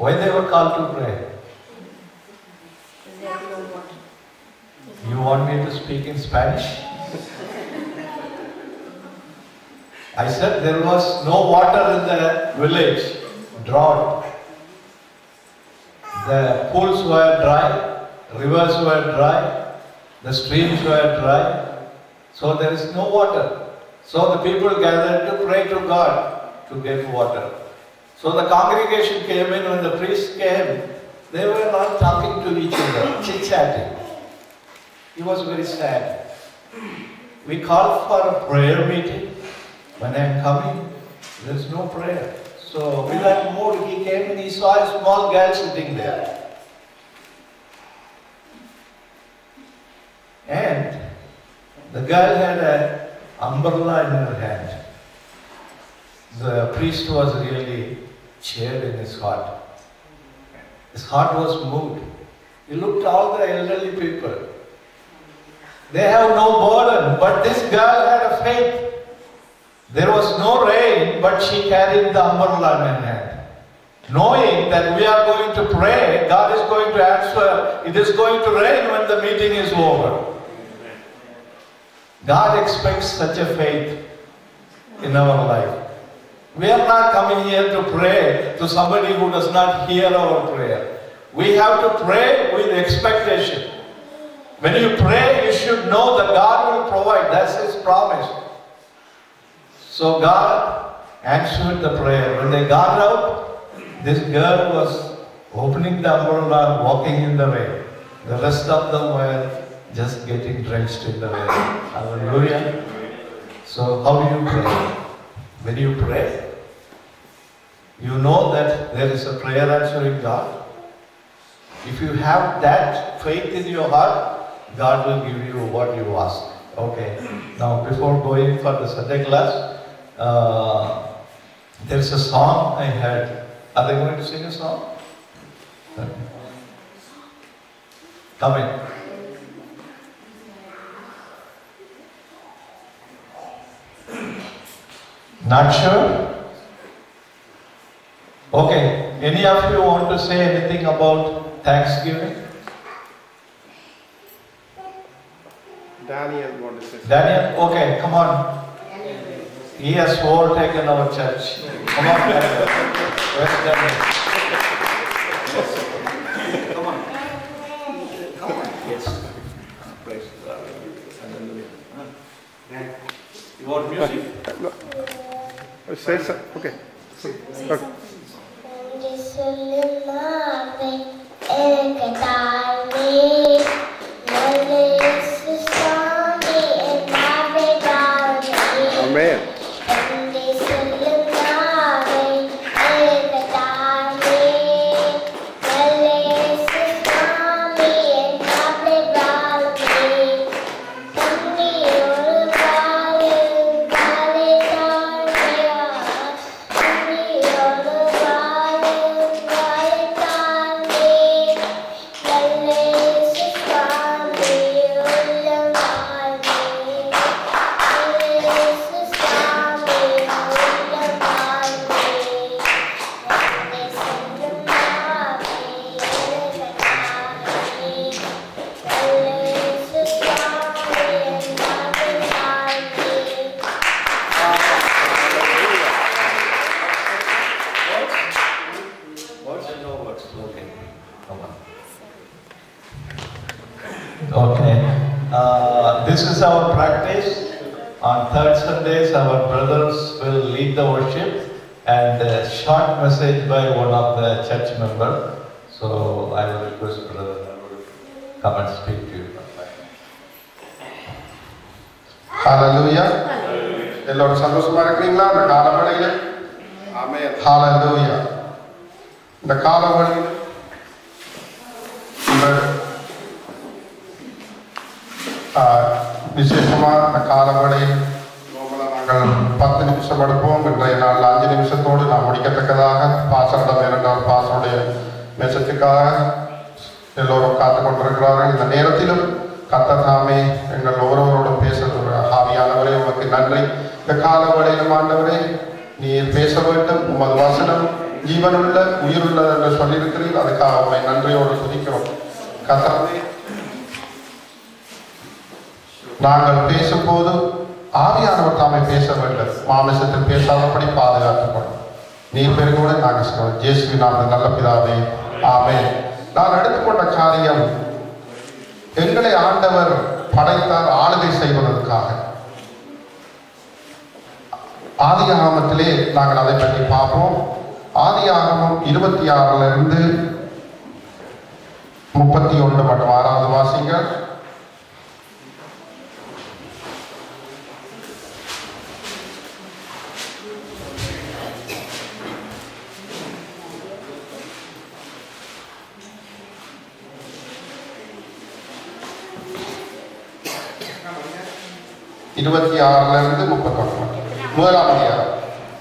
Why they were called to pray? You want me to speak in Spanish? I said there was no water in the village, drought. The pools were dry, rivers were dry, the streams were dry, so there is no water. So the people gathered to pray to God to get water. So the congregation came in, when the priest came, they were not talking to each other, chit-chatting. He was very sad. We called for a prayer meeting. When I'm coming, there's no prayer. So with that mood, he came and he saw a small girl sitting there. And the girl had an umbrella in her hand. The priest was really cheered in his heart. His heart was moved. He looked at all the elderly people. They have no burden, but this girl had a faith. There was no rain, but she carried the umbrella in her hand. Knowing that we are going to pray, God is going to answer, it is going to rain when the meeting is over. God expects such a faith in our life. We are not coming here to pray to somebody who does not hear our prayer. We have to pray with expectation. When you pray, you should know that God will provide. That's His promise. So God answered the prayer. When they got out, this girl was opening the umbrella, walking in the rain. The rest of them were just getting drenched in the rain. Hallelujah. So how do you pray? When you pray, you know that there is a prayer answering God. If you have that faith in your heart, God will give you what you ask. Okay. Now, before going for the Sunday class, uh, there's a song I had. Are they going to sing a song? Come in. Not sure? Okay. Any of you want to say anything about Thanksgiving? Daniel wanted to say. Daniel, okay, come on. He has overtaken our church. Come on, Daniel. Where's Daniel? Come on. Come on. Yes. Praise God. Hallelujah. Huh? You want music? Oh, Say so. Okay. okay. நன்றி சொல்லுமாவே எனக்கு தானே நல்ல இயேசு சுவாமி என்னாவே தானே Amen. நன்றி சொல்லுமாவே எனக்கு தானே நல்ல இயேசு சுவாமி என்னாவே தானே தண்ணியோடு பாலும் காலை தாண்டியா தண்ணியோடு பாலும் காலை தாண்டி நல்ல இயேசு சுவாமி உள்ளம் வாழ்ந்தே நல்ல இயேசு சுவாமி உள்ளம் வாழ்ந்தே நன்றி சொல்லும் நாவே எனக்காகவே நல்ல இயேசு சுவாமி என்னாவே வாழ்ந்தே Words and no words. Okay. Come on. Okay. Uh, this is our practice. On third Sundays, our brothers will lead the worship and a short message by one of the church member. So I will request brother Narul come and speak to you. ஹalleluya எல்லோரும் சந்தோஷமா இருக்கிறீங்களா இந்த காலவழியில Amen. ஹalleluya இந்த காலவழியில் இந்த ஆ, விசேஷமா இந்த காலவழியில் நாங்கள் பத்து நிமிஷம் எடுப்போம் இன்றைய நாள் அஞ்சு நிமிஷத்தோடு நாம் முடிக்கத்தக்கதாக பாசரிடம் இரண்டால் பாசனுடைய மெசத்துக்காக எல்லோரும் காத்து கொண்டிருக்கிறார்கள் இந்த நேரத்திலும் கத்தர் தாமே எங்கள் ஒவ்வொருவரோடும் பேசுகிற ஆவியானவரே உமக்கு நன்றி இந்த கால வழியிலும் ஆண்டவரே நீர் பேச வேண்டும் உமது வசனம் ஜீவனுள்ள உயிருள்ளது என்று சொல்லியிருக்கிறீர்கள் அதுக்காக உங்களை நன்றியோடு துதிக்கிறோம் கத்தரவே நாங்கள் பேசும்போது ஆவியானவர் தாமே பேச வேண்டும் மாமிசத்தில் பேசாதபடி பாதுகாத்துக்கொள்ளும் நீர் பெருகோடு நாங்கள் சொல்றோம் ஜேசுவி நாமத்தில் நல்ல பிதாவே ஆமென் நான் எடுத்துக்கொண்ட காரியம் எங்களை ஆண்டவர் படைத்தார் ஆளுகை செய்வதற்காக ஆதி ஆகமத்திலே நாங்கள் அதை பற்றி பார்ப்போம் ஆதி ஆகமம் இருபத்தி ஆறுல இருந்து முப்பத்தி ஒன்று மற்றும் ஆறாவது வாசிங்கள் இருபத்தி ஆறுல இருந்து முப்பத்தொன்று முதலாம் அதிகாரம்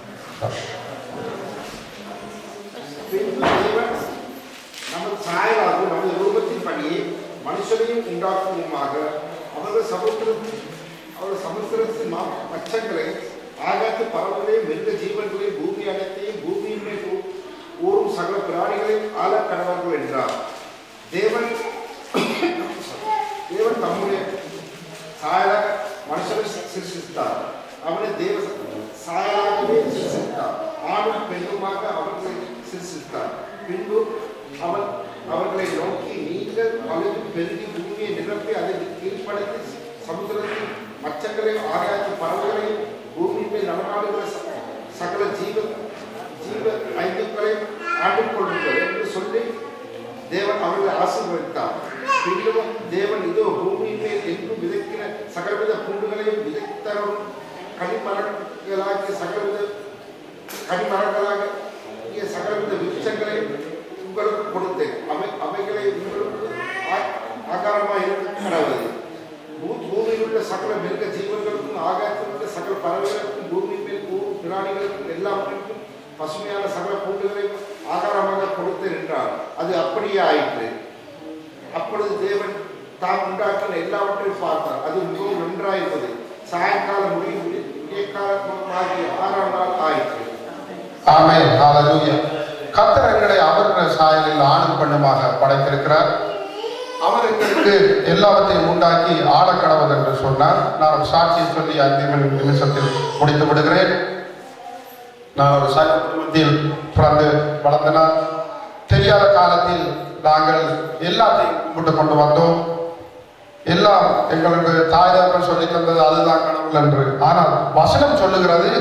பின்பு தேவன் நமது சாயலாக நமது ரூபத்தின்படியே மனுஷனையும் உண்டாக்குவோமாக அவர்கள் சமுத்திரத்தில் அவர்கள் சமுத்திரத்தின் மா மச்சங்களை ஆகாத்து பறவைகளையும் மிருக ஜீவன்களையும் பூமி அனைத்தையும் பூமியின் மேல் ஊ- ஊறும் சகல பிராணிகளையும் ஆள கடவார்கள் என்றார் தேவன் தேவன் தம்முடைய சாயலாக மனுஷனை சிருஷ்டித்தார் அவனை தேவ சாயலாகவே சிருஷ்டித்தார் ஆணும் பெண்ணுமாக அவர்களை சிருஷ்டித்தார் பின்பு அவன் அவர்களை நோக்கி நீங்கள் பழுது பெருகி பூமியை நிரப்பி அதை கீழ்ப்படுத்தி சமுத்திரத்தில் மச்சங்களையும் ஆராய்ச்சி பறவைகளையும் பூமியின் மேல் நடமாடுகிற ச- சகல ஜீவ ஜீவ ஐந்துக்களையும் ஆண்டுக் கொள்ளுங்கள் என்று சொல்லி தேவன் அவர்களை ஆசீர்வதித்தார் பின்னும் தேவன் இதோ பூமியின் மேல் எங்கும் விதைக்கிற சகலவித பூண்டுகளையும் விதைத்தரும் கனிமரங்களாகிய சகலவித கனிமரங்களாக சகலவித விருட்சங்களையும் உங்களுக்கு கொடுத்தேன் அவை அவைகளை உங்களுக்கு ஆ- ஆகாரமாக இருக்க கடவுது பூ- பூமியில் உள்ள சகல மிருக ஜீவன்களுக்கும் ஆகாயத்தில் உள்ள சகல பறவைகளுக்கும் பூமியின் மேல் ஊர் பிராணிகளுக்கும் எல்லாவற்றிற்கும் பசுமையான சகல பூண்டுகளையும் ஆகாரமாக கொடுத்தேன் என்றார் அது அப்படியே ஆயிற்று அப்பொழுது தேவன் தாம் உண்டாக்கின எல்லாவற்றையும் பார்த்தார் அது மிகவும் நன்றாயிருந்தது சாயங்காலம் முடியும் விடியற்காலமாகிய ஆறாம் நாள் ஆயிற்று ஆமென் ஹalleluya கர்த்தர் எங்களை அவருடைய சாயலில் ஆணும் பெண்ணுமாக படைத்திருக்கிறார் அவர் எங்களுக்கு எல்லாவற்றையும் உண்டாக்கி ஆழக்கடவுள் என்று சொன்னார் நான் சாட்சியை சொல்லி ஐந்து நிமி- நிமிஷத்தில் முடித்து விடுகிறேன் நான் ஒரு சைவ குடும்பத்தில் பிறந்து வளர்ந்தனால் தெரியாத காலத்தில் நாங்கள் எல்லாத்தையும் கும்பிட்டு கொண்டு வந்தோம் எல்லாம் எங்களுக்கு தாய் தகவல் சொல்லி தந்தது அதுதான் கடவுள் என்று ஆனால் வசனம் சொல்லுகிறது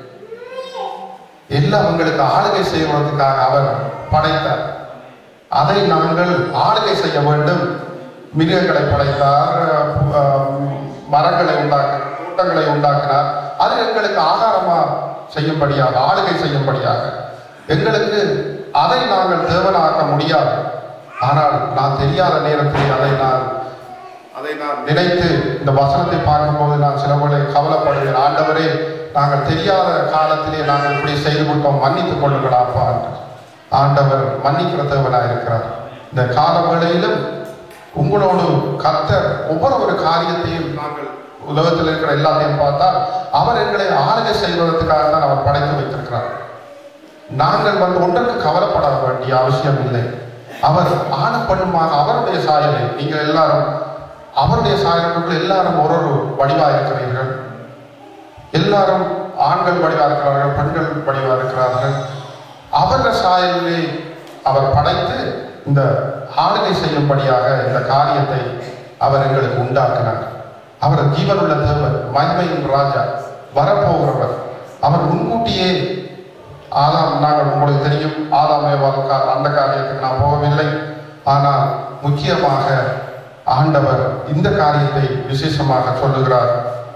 எல்லாம் உங்களுக்கு ஆளுகை செய்வதற்காக அவர் படைத்தார் அதை நாங்கள் ஆளுகை செய்ய வேண்டும் மிருகங்களை படைத்தார் அஹ், மரங்களை உண்டாக்கினார் கூட்டங்களை உண்டாக்கினார் அது எங்களுக்கு ஆகாரமா செய்யும்படியாக ஆளுகை செய்யும்படியாக எங்களுக்கு அதை நாங்கள் தேவனாக்க முடியாது ஆனால் நான் தெரியாத நேரத்தில் அதை நான் அதை நான் நினைத்து இந்த வசனத்தை பார்க்கும்போது நான் சில வேளை கவலைப்படுகிறேன் ஆண்டவரே நாங்கள் தெரியாத காலத்திலே நாங்கள் இப்படி செய்து விட்டோம் மன்னித்துக் கொள்ளுங்களாப்பா என்று ஆண்டவர் மன்னிக்கிற தேவனாக இருக்கிறார் இந்த கால வேளையிலும் உங்களோடு கர்த்தர் ஒவ்வொரு ஒரு காரியத்தையும் நாங்கள் உலகத்தில் இருக்கிற எல்லாத்தையும் பார்த்தால் அவர் எங்களை ஆளுகை செய்வதற்காக தான் அவர் படைத்து வைத்திருக்கிறார் நாங்கள் வந்து ஒன்றுக்கு கவலைப்பட வேண்டிய அவசியம் இல்லை அவர் ஆணப்பண்ணுமாக அவருடைய சாயலை நீங்கள் எல்லாரும் அவருடைய சாயலுக்குள் எல்லாரும் ஒரு ஒரு வடிவா இருக்கிறீர்கள் எல்லாரும் ஆண்கள் வடிவா இருக்கிறார்கள் பெண்கள் வடிவா இருக்கிறார்கள் அவருடைய சாயலிலே அவர் படைத்து இந்த ஆளுகை செய்யும்படியாக இந்த காரியத்தை அவர் எங்களுக்கு உண்டாக்கினார் அவர் ஜீவனுள்ள தேவன் மகிமையின் ராஜா வரப்போகிறவர் அவர் முன்கூட்டியே ஆதாம் நாங்கள் உங்களுக்கு தெரியும் ஆதாம் ஏவாள் கா- அந்த காரியத்துக்கு நான் போகவில்லை ஆனால் முக்கியமாக ஆண்டவர் இந்த காரியத்தை விசேஷமாக சொல்லுகிறார்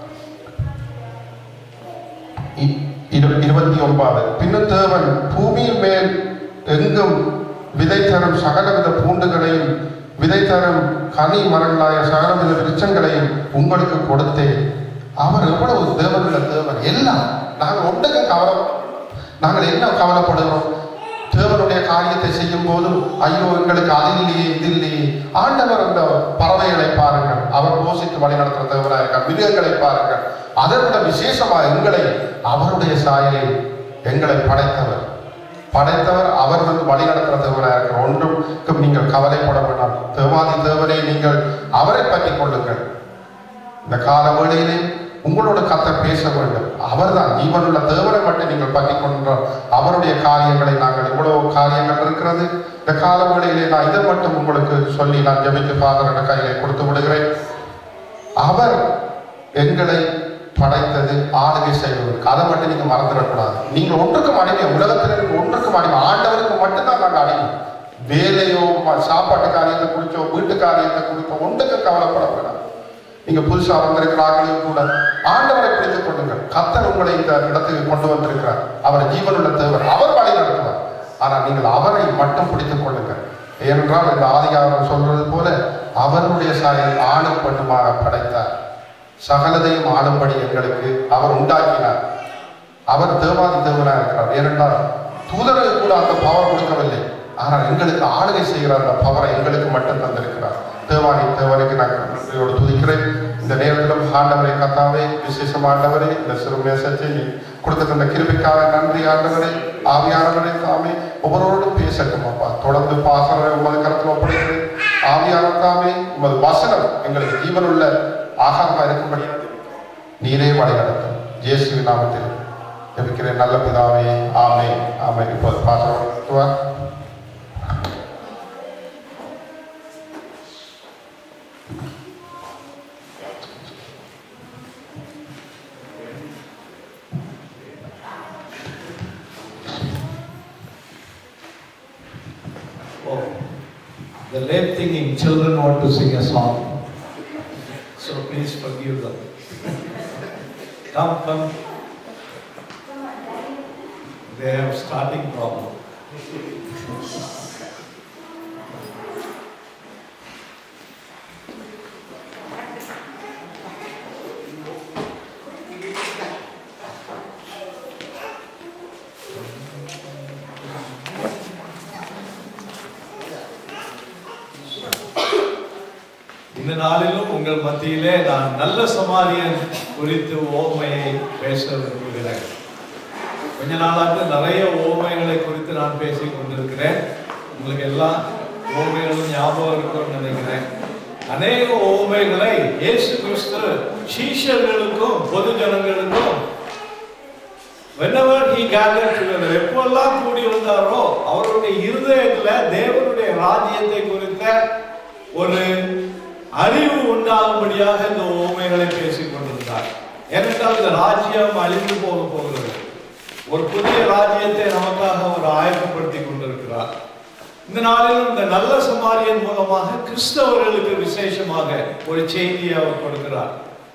இ- இரு- இருபத்தி ஒன்பது பின்னும் தேவன் பூமியின் மேல் எங்கும் விதை தரும் சகலவித பூண்டுகளையும் விதை தரும் கனி மரங்களாய சகலவித விருட்சங்களையும் உங்களுக்கு கொடுத்தேன் அவர் எவ்வளவு தேவனுள்ள தேவன் எல்லாம் நாங்கள் ஒன்றுக்கு கவலை நாங்கள் என்ன கவலைப்படுகிறோம் தேவனுடைய காரியத்தை செய்யும் போது ஐயோ எங்களுக்கு அது இல்லையே இது இல்லையே ஆண்டவர் அந்த பறவைகளை பாருங்கள் அவர் போஷித்து வழிநடத்துற தேவனாக இருக்கார் மிருகங்களை பாருங்கள் அதை விட விசேஷமா எங்களை அவருடைய சாயலில் எங்களை படைத்தவர் படைத்தவர் அவர் வந்து வழி நடத்துகிற தேவனாக இருக்கிற ஒன்றுக்கும் நீங்கள் கவலைப்பட வேண்டாம் தேவாதி தேவனை நீங்கள் அவரை பற்றி கொள்ளுங்கள் இந்த கால வேளையிலே உங்களோட கத்தை பேச வேண்டும் அவர்தான் ஜீவனுள்ள தேவனை மட்டும் நீங்கள் பற்றி கொண்டால் அவருடைய காரியங்களை நாங்கள் இவ்வளவு காரியங்கள் இருக்கிறது இந்த கால வேளையிலே நான் இதை மட்டும் உங்களுக்கு சொல்லி நான் ஜெபித்து ஃபாதரோட கையிலே கொடுத்து விடுகிறேன் அவர் எங்களை படைத்தது ஆளுகை செய்வதற்கு அதை மட்டும் நீங்க மறந்துடக்கூடாது நீங்க ஒன்றுக்கும் அடிமை உலகத்தில் இருக்க ஒன்றுக்கும் அடிமை ஆண்டவருக்கு மட்டும்தான் நாங்கள் அடிமை வேலையோ ம- சாப்பாட்டு காரியத்தை குறிச்சோ வீட்டு காரியத்தை குறித்தோ ஒன்றுக்கு கவலைப்பட வேண்டாம் நீங்க புதுசா வந்திருக்கிறார்களையும் கூட ஆண்டவரை பிடித்துக் கொள்ளுங்கள் கத்தர் உங்களை இந்த இடத்துக்கு கொண்டு வந்திருக்கிறார் அவர் ஜீவனுள்ள தேவர் அவர் வழி நடத்துவார் ஆனால் நீங்கள் அவரை மட்டும் பிடித்துக் கொள்ளுங்கள் ஏனென்றால் இந்த ஆதிகாரம் சொல்றது போல அவருடைய சாயல் ஆணும் பெண்ணுமாக படைத்தார் சகலதையும் ஆளும்படி எங்களுக்கு அவர் உண்டாக்கினார் அவர் தேவாதி தேவனாக இருக்கிறார் ஏனென்றால் தூதருக்கு கூட அந்த பவர் கொடுக்கவில்லை ஆனால் எங்களுக்கு ஆளுகை செய்கிற அந்த பவரை எங்களுக்கு மட்டும் தந்திருக்கிறார் தேவானி தேவனுக்கு நான் நன்றியோடு துதிக்கிறேன் இந்த நேரத்திலும் ஆண்டவரை கத்தாவே விசேஷம் ஆண்டவரே இந்த சிறு மேசத்தை நீ கொடுத்த தந்த கிருபிக்காக நன்றி ஆண்டவரே ஆவியானவரே தாமே ஒவ்வொருவரோடும் பேசட்டும் அப்பா தொடர்ந்து பாசனை உமது கருத்தில் ஒப்படைக்கிறேன் ஆவியானவர் தாமே உமது வசனம் எங்களுக்கு ஜீவனுள்ள ஆகாரமாக இருக்கும்படி நீரே வழி நடத்தும் இயேசுவின் நாமத்தில் ஜெபிக்கிறேன் நல்ல பிதாவே ஆமே ஆமே இப்போது பாசனம் நடத்துவார் Oh, the late thinking children want to sing a song. So please forgive them. come, come. They have starting problem. இந்த நாளிலும் உங்கள் மத்தியிலே நான் நல்ல சமாரியன் குறித்து ஓமையை பேச விரும்புகிறேன் கொஞ்ச நாளாக நிறைய ஓமைகளை குறித்து நான் பேசிக் கொண்டிருக்கிறேன் உங்களுக்கு எல்லாம் ஓமைகளும் ஞாபகம் இருக்கும்னு நினைக்கிறேன் அநேக ஓமைகளை இயேசு கிறிஸ்து சீஷர்களுக்கும் பொது ஜனங்களுக்கும் whenever he gathered together எப்பெல்லாம் கூடி வந்தாரோ அவருடைய இருதயத்துல தேவனுடைய ராஜ்யத்தை குறித்த ஒரு அறிவு உண்டாகும்படியாக இந்த ஓமைகளை பேசிக் கொண்டிருந்தார் ஏனென்றால் இந்த ராஜ்யம் அழிந்து போக போகிறது ஒரு புதிய ராஜ்யத்தை நமக்காக அவர் ஆயத்தப்படுத்தி கொண்டிருக்கிறார் இந்த நாளிலும் இந்த நல்ல சமாரியன் மூலமாக கிறிஸ்தவர்களுக்கு விசேஷமாக ஒரு செய்தியை அவர் கொடுக்கிறார்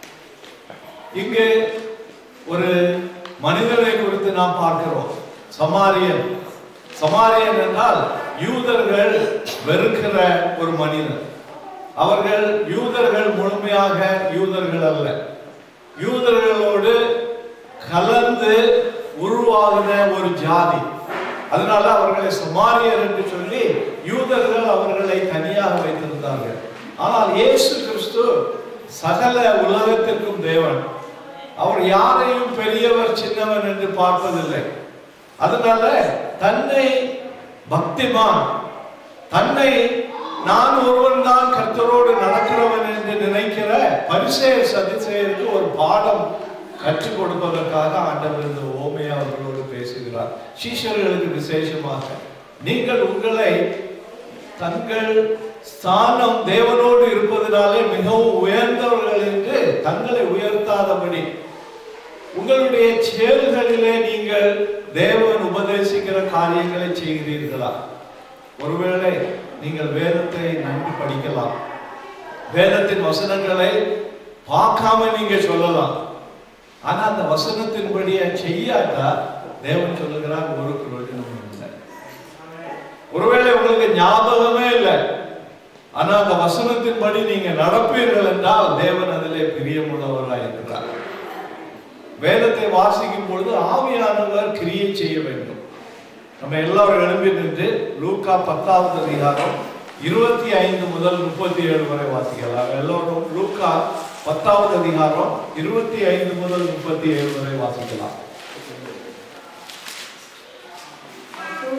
இங்கு ஒரு மனிதனை குறித்து நாம் பார்க்கிறோம் சமாரியன் சமாரியன் என்றால் யூதர்கள் வெறுக்கிற ஒரு மனிதன் அவர்கள் யூதர்கள் முழுமையாக யூதர்கள் அல்ல யூதர்களோடு கலந்து உருவாகின ஒரு ஜாதி அதனால அவர்களை சமாரியர் என்று சொல்லி யூதர்கள் அவர்களை தனியாக வைத்திருந்தார்கள் ஆனால் இயேசு கிறிஸ்து சகல உலகத்திற்கும் தேவன் அவர் யாரையும் பெரியவர் சின்னவன் என்று பார்ப்பதில்லை அதனால தன்னை பக்திமான் தன்னை நான் ஒருவன் தான் கர்த்தரோடு நடக்கிறவன் என்று நினைக்கிற பரிசேய சதிசேயருக்கு ஒரு பாடம் கற்றுக் கொடுப்பதற்காக ஆண்டவர் இந்த ஓமையை அவர்களோடு பேசுகிறார் சீஷர்களுக்கு விசேஷமாக நீங்கள் உங்களை தங்கள் ஸ்தானம் தேவனோடு இருப்பதனாலே மிகவும் உயர்ந்தவர்கள் என்று தங்களை உயர்த்தாதபடி உங்களுடைய செயல்களிலே நீங்கள் தேவன் உபதேசிக்கிற காரியங்களை செய்கிறீர்களா ஒருவேளை நீங்கள் வேதத்தை நன்கு படிக்கலாம் வேதத்தின் வசனங்களை பார்க்காம நீங்க சொல்லலாம் ஆனா அந்த வசனத்தின்படியே செய்யாட்டா தேவன் சொல்லுகிறார் ஒரு பிரயோஜனமும் இல்லை ஒருவேளை உங்களுக்கு ஞாபகமே இல்லை ஆனா அந்த வசனத்தின்படி நீங்க நடப்பீர்கள் என்றால் தேவன் அதிலே பிரியமுள்ளவராய் இருக்கிறார் வேதத்தை வாசிக்கும் பொழுது ஆவியானவர் கிரியை செய்ய வேண்டும் நம்ம எல்லாரும் எழும்பி நின்று லூக்கா பத்தாவது அதிகாரம் இருபத்தி ஐந்து முதல் முப்பத்தி ஏழு வரை வாசிக்கலாம் எல்லோரும் லூக்கா பத்தாவது அதிகாரம் இருபத்தி ஐந்து முதல் முப்பத்தி ஏழு வரை வாசிக்கலாம்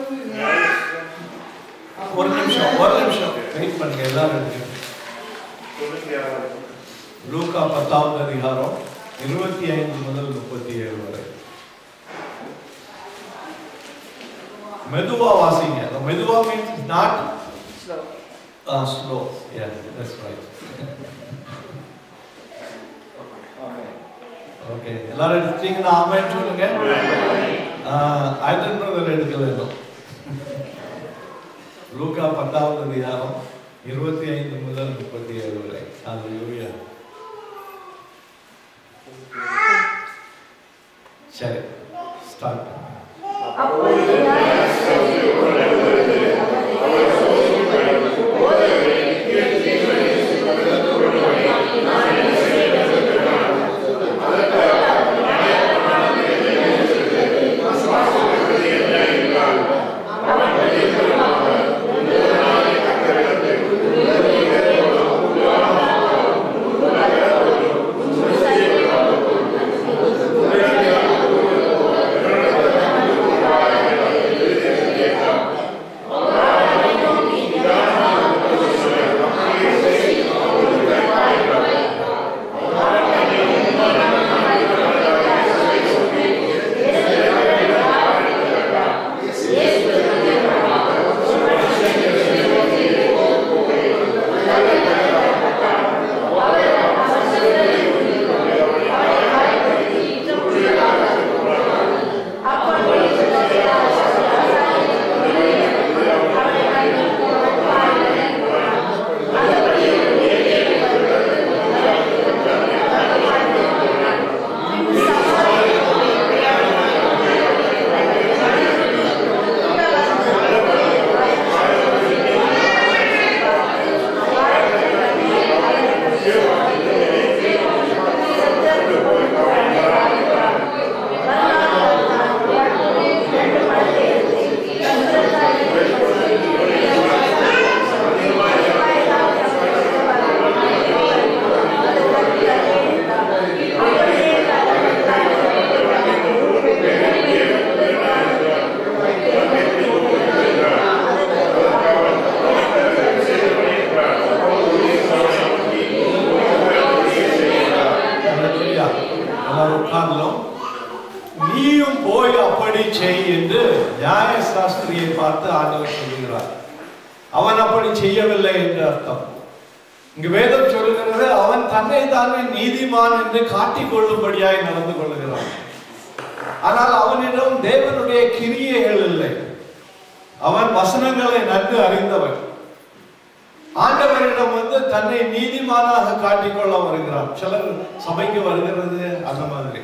ஒரு நிமிஷம் ஒரு நிமிஷம் வெயிட் பண்ணுங்க எல்லாரும் இருக்கு. லூக்கா பத்தாவது அதிகாரம் இருபத்தி ஐந்து முதல் முப்பத்தி ஏழு வரை மெதுவா வாசிங்க The மெதுவா means not slow yeah that's right okay எல்லாரும் எடுத்துட்டீங்கன்னா ஆமென் சொல்லுங்க ஆயத்தன் பிரதர் எடுக்கல இன்னும் லூக்கா பத்தாவது அதிகாரம் இருபத்தி ஐந்து முதல் முப்பத்தி ஏழு வரை அல்லேலூயா சரி ஸ்டார்ட் அல்லேலூயா. எல்லாரும் உட்கார்ந்தோம் நீயும் போய் அப்படி செய் என்று நியாய சாஸ்திரியை பார்த்து ஆண்டவர் சொல்லுகிறார் அவன் அப்படி செய்யவில்லை என்று அர்த்தம் இங்கு வேதம் சொல்லுகிறது அவன் தன்னை தானே நீதிமான் என்று காட்டிக் கொள்ளும்படியாய் நடந்து கொள்ளுகிறான் ஆனால் அவனிடம் தேவனுடைய கிரியைகள் இல்லை அவன் வசனங்களை நன்கு அறிந்தவன் ஆண்டவரிடம் வந்து தன்னை நீதிமானாக காட்டிக்கொள்ள வருகிறான் சிலர் சபைக்கு வருகிறது அந்த மாதிரி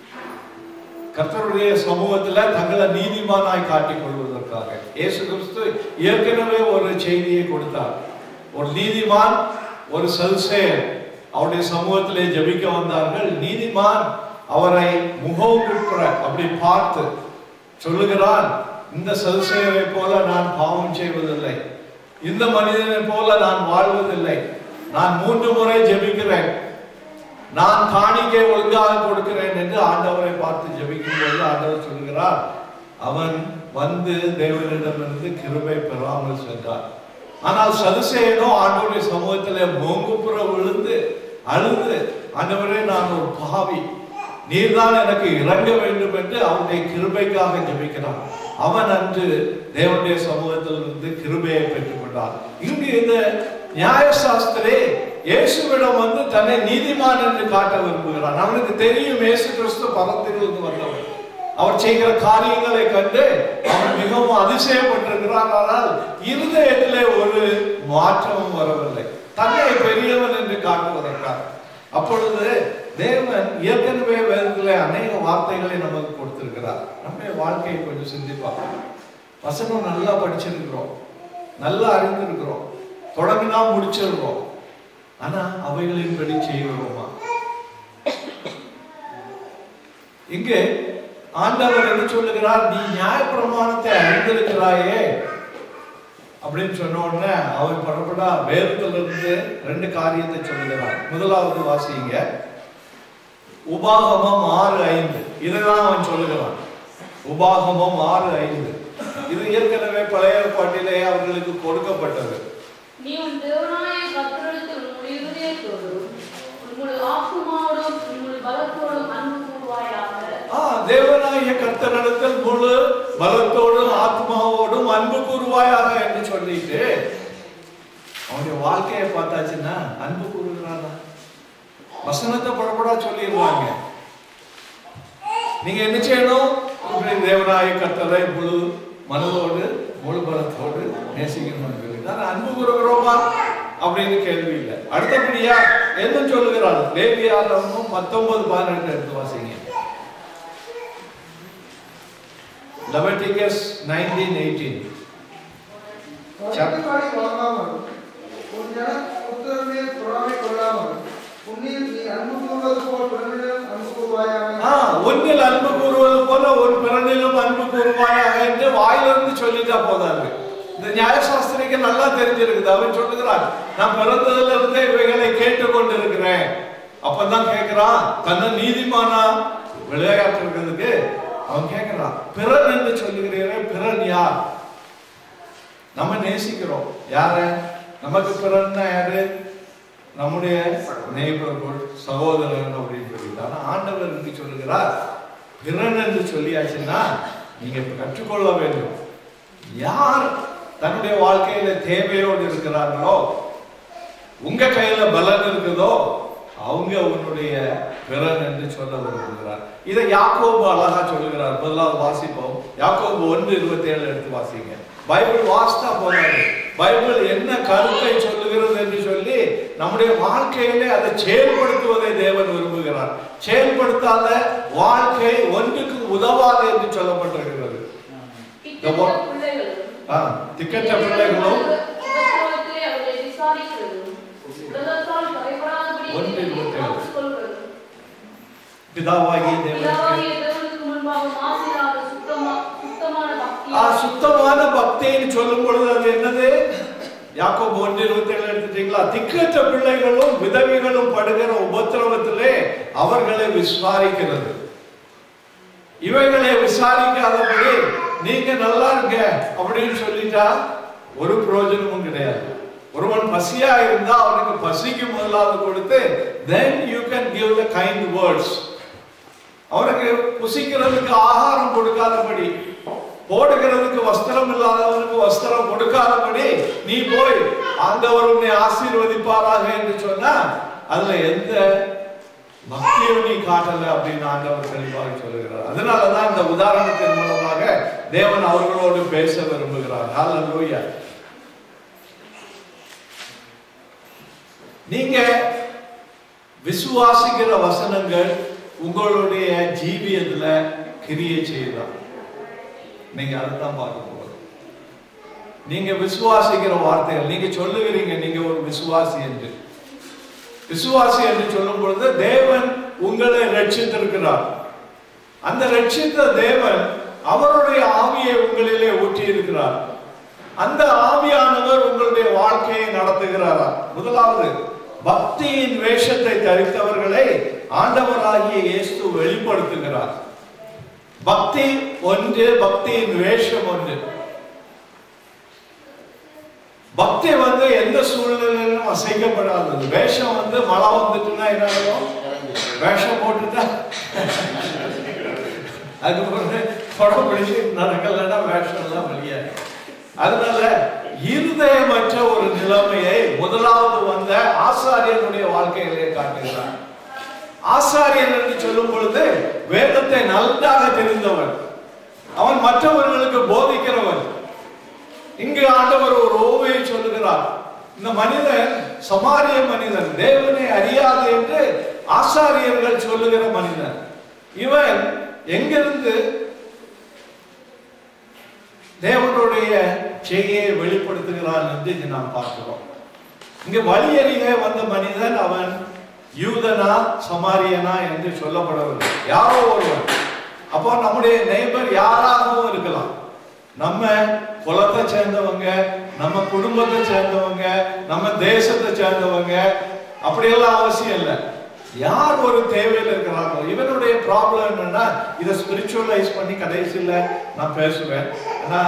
கர்த்தருடைய சமூகத்துல தங்களை நீதிமானாய் காட்டிக் கொள்வதற்காக இயேசு கிறிஸ்து ஏற்கனவே ஒரு செய்தியை கொடுத்தார் ஒரு நீதிமான் ஒரு சல்சேயர் அவருடைய சமூகத்திலே ஜெபிக்க வந்தார்கள் நீதிமான் அவரை முகவுக்குப்புற அப்படி பார்த்து சொல்லுகிறான் இந்த சல்சேயரை போல நான் பாவம் செய்வதில்லை இந்த மனிதனை போல நான் வாழ்வதில்லை நான் மூன்று முறை ஜெபிக்கிறேன் நான் காணிக்கை ஒழுங்காக கொடுக்கிறேன் என்று ஆண்டவரை பார்த்து ஜெபிக்கும் போது ஆண்டவர் சொல்கிறார் அவன் வந்து தேவனிடமிருந்து கிருபை பெறாமல் சென்றார் ஆனால் சதுசேயனோ ஆண்டவருடைய சமூகத்திலே மோங்குப்புற விழுந்து அழுது ஆண்டவரே நான் ஒரு பாவி நீர்தான் எனக்கு இறங்க வேண்டும் என்று அவனுடைய கிருபைக்காக ஜெபிக்கிறான் அவன் அன்று தேவனுடைய சமூகத்தில் இருந்து கிருபையை பெற்றுக்கொண்டான் இங்கு இந்த நியாயசாஸ்திரே இயேசுவிடம் வந்து தன்னை நீதிமான் என்று காட்ட விரும்புகிறான் அவனுக்கு தெரியும் இயேசு கிறிஸ்து பரத்திலிருந்து வந்தவர் அவர் செய்கிற காரியங்களை கண்டு அவன் மிகவும் அதிசயப்பட்டிருக்கிறான் ஆனால் இருதயத்திலே ஒரு மாற்றமும் வரவில்லை தன்னை பெரியவன் என்று காட்டுவதற்காக அப்பொழுது தேவன் ஏற்கனவே வேதத்திலே அநேக வார்த்தைகளை நமக்கு கொடுத்திருக்கிறார் நம்முடைய வாழ்க்கையை கொஞ்சம் சிந்திப்பாங்க வசனம் நல்லா படிச்சிருக்கிறோம் நல்லா அறிந்திருக்கிறோம் தொடங்கினா முடிச்சிருக்கிறோம் ஆனா அவைகளின்படி செய்கிறோமா இங்கே ஆண்டவர் என்ன சொல்லுகிறார் நீ நியாயப்பிரமாணத்தை அறிந்திருக்கிறாயே அப்படின்னு சொன்ன உடனே அவர் படப்படா வேதத்திலிருந்து ரெண்டு காரியத்தை சொல்லுகிறார் முதலாவது வாசிங்க உபாகமம் ஆறு ஐந்து இதுதான் அவன் சொல்லுகிறான் உபாகமம் ஆறு ஐந்து இது ஏற்கனவே பழைய ஏற்பாட்டிலே அவர்களுக்கு கொடுக்கப்பட்டது நீ உன் தேவனாய கர்த்தரிடத்தில் உன்னுடைய இருதயத்தோடும் உன்னுடைய ஆத்துமாவோடும் உன்னுடைய பலத்தோடும் அன்பு கூறுவாயாக ஆ தேவனாகிய கர்த்தரிடத்தில் முழு பலத்தோடும் ஆத்மாவோடும் அன்பு கூறுவாயாக என்று சொல்லிட்டு அவனுடைய வாழ்க்கையை பார்த்தாச்சுன்னா அன்பு கூறுகிறானா வசனத்தை படப்படா சொல்லிடுவாங்க நீங்க என்ன செய்யணும் உங்களுடைய தேவனாய கர்த்தரை முழு மனதோடு முழு பலத்தோடு நேசிக்கணும்னு சொல்லி நான் அன்பு கூறுகிறோமா அப்படின்னு கேள்வி இல்லை அடுத்தபடியா என்ன சொல்லுகிறார் லேவியாரமும் பத்தொன்பது பதினெட்டு எடுத்து வாசிங்க Leviticus 19:18 வழக்குக்காரி வாங்காமல் உன் ஜனம் புத்திரமே பொறாமை கொள்ளாமல் உன்னில் நீ அன்பு கூறுவது போல் பிறனிடம் அன்பு கூறுவாயாக ஆ, ஒன்னில் அன்பு கூறுவது போல ஒரு பிறனிலும் அன்பு கூறுவாயாக என்று வாயிலிருந்து சொல்லிட்டா போதாது இந்த நியாயசாஸ்திரிக்கு நல்லா தெரிஞ்சிருக்குது அவன் சொல்லுகிறான் நான் பிறந்ததுல இருந்தே இவைகளை கேட்டு கொண்டிருக்கிறேன் அப்பதான் கேட்கிறான் தன்னை நீதிமானா விளையாட்டுறதுக்கு அவன் கேட்கிறான் பிறன் என்று சொல்லுகிறீரே பிறன் யார் நம்ம நேசிக்கிறோம் யார நமக்கு பிறன்னா யாரு நம்முடைய நெய்பர்கள் சகோதரன் அப்படின்னு சொல்லிட்டு ஆனா ஆண்டவர் என்று சொல்லுகிறார் பிறன் என்று சொல்லியாச்சுன்னா நீங்க இப்ப கற்றுக்கொள்ள வேண்டும் யார் தன்னுடைய வாழ்க்கையில தேவையோடு இருக்கிறார்களோ உங்க கையில பலன் இருக்குதோ அவங்க உன்னுடைய பிறன் என்று சொல்ல விரும்புகிறார் இதை யாக்கோபு அழகா சொல்லுகிறார் முதலாவது வாசிப்போம் யாக்கோபு ஒன்று இருபத்தி ஏழு எடுத்து வாசிங்க பைபிள் வாஸ்தா போறாரு பைபிள் என்ன கருத்தை சொல்லுகிறது என்று சொல்லி நம்முடைய வாழ்க்கையிலே அதை செயல்படுத்துவதை தேவன் விரும்புகிறார் செயல்படுத்தாத வாழ்க்கை ஒன்றுக்கு உதவாது என்று சொல்லப்பட்டிருக்கிறது திக்கற்ற பிள்ளைகளும் ஆ, திக்கற்ற பிள்ளைகளும் உபத்திரவத்திலே அவர்களை விசாரிக்கிறதும் உலகத்தால் பயப்படாதபடி ஒன்று இருபத்தேழு. காத்துக்கொள்வதும் பிதாவாகிய தேவனுக்கு பிதாவாகிய தேவனுக்கு முன்பாக மாசில்லாத சுத்தமா சுத்தமான பக்தி ஆ சுத்தமான பக்தின்னு சொல்லும் பொழுது அது என்னது யாக்கோபு ஒன்று இருபத்தி ஏழு எடுத்துட்டீங்களா திக்கற்ற பிள்ளைகளும் விதவைகளும் படுகிற உபத்திரவத்திலே அவர்களை விசாரிக்கிறது இவைகளை விசாரிக்காதபடி நீங்க நல்லா இருங்க அப்படின்னு சொல்லிட்டா ஒரு பிரயோஜனமும் கிடையாது ஒருவன் பசியா இருந்தா அவனுக்கு பசிக்கு முதலாவது கொடுத்து then you can give the kind words அவனுக்கு புசிக்கிறதுக்கு ஆகாரம் கொடுக்காதபடி போடுகிறதுக்கு வஸ்திரம் இல்லாதவனுக்கு வஸ்திரம் கொடுக்காதபடி நீ போய் ஆண்டவர் உன்னை ஆசீர்வதிப்பாராக என்று சொன்னா அதுல எந்த பக்தியும் நீ காட்டல அப்படின்னு ஆண்டவர் தெளிவாக சொல்லுகிறார் அதனாலதான் இந்த உதாரணத்தின் மூலமாக தேவன் அவர்களோடு பேச விரும்புகிறார் ஹalleluya நீங்க விசுவாசிக்கிற வசனங்கள் உங்களுடைய ஜீவியத்துல கிரியை செய்யலாம் நீங்க அதுதான் பார்க்க போறோம் நீங்க விசுவாசிக்கிற வார்த்தைகள் நீங்க சொல்லுகிறீங்க நீங்க ஒரு விசுவாசி என்று விசுவாசி என்று சொல்லும் பொழுது தேவன் உங்களை ரட்சித்திருக்கிறார் அந்த ரட்சித்த தேவன் அவருடைய ஆவியை உங்களிலே ஊற்றி இருக்கிறார் அந்த ஆவியானவர் உங்களுடைய வாழ்க்கையை நடத்துகிறாரா முதலாவது பக்தியின் வேஷத்தை தரித்தவர்களை ஆண்டவராகிய இயேசு வெளிப்படுத்துகிறார் பக்தி ஒன்று பக்தியின் வேஷம் ஒன்று பக்தி வந்து எந்த சூழ்நிலையிலும் அசைக்கப்படாதது வேஷம் வந்து மழை வந்துட்டுன்னா என்ன ஆகும் வேஷம் போட்டுட்டா அதுக்கப்புறம் படம் பிடிச்சு நடக்கலன்னா வேஷம் எல்லாம் வெளியாது அதனால இருதயமற்ற ஒரு நிலைமையை முதலாவது வந்த ஆசாரியனுடைய வாழ்க்கையிலே காட்டுகிறார் ஆசாரியன் என்று சொல்லும் பொழுது வேதத்தை நன்றாக தெரிந்தவன் அவன் மற்றவர்களுக்கு போதிக்கிறவன் இங்கு ஆண்டவர் ஒரு ஓவையை சொல்லுகிறார் இந்த மனிதன் சமாரிய மனிதன் தேவனை அறியாது என்று ஆசாரியர்கள் சொல்லுகிற மனிதன் இவன் எங்கிருந்து தேவனுடைய செய்கையை வெளிப்படுத்துகிறான் என்று இங்கு நாம் பார்க்கிறோம் இங்க வழியறிகே வந்த மனிதன் அவன் யூதனா சமாரியனா என்று சொல்லப்படவில்லை யாரோ ஒருவன் அப்போ நம்முடைய நெய்பர் யாராகவும் இருக்கலாம் நம்ம குலத்தை சேர்ந்தவங்க நம்ம குடும்பத்தை சேர்ந்தவங்க நம்ம தேசத்தை சேர்ந்தவங்க அப்படியெல்லாம் அவசியம் இல்லை யார் ஒரு தேவையில் இருக்கிறாங்களோ இவனுடைய ப்ராப்ளம் என்னன்னா இதை ஸ்பிரிச்சுவலைஸ் பண்ணி கடைசியில் நான் பேசுவேன் ஆனா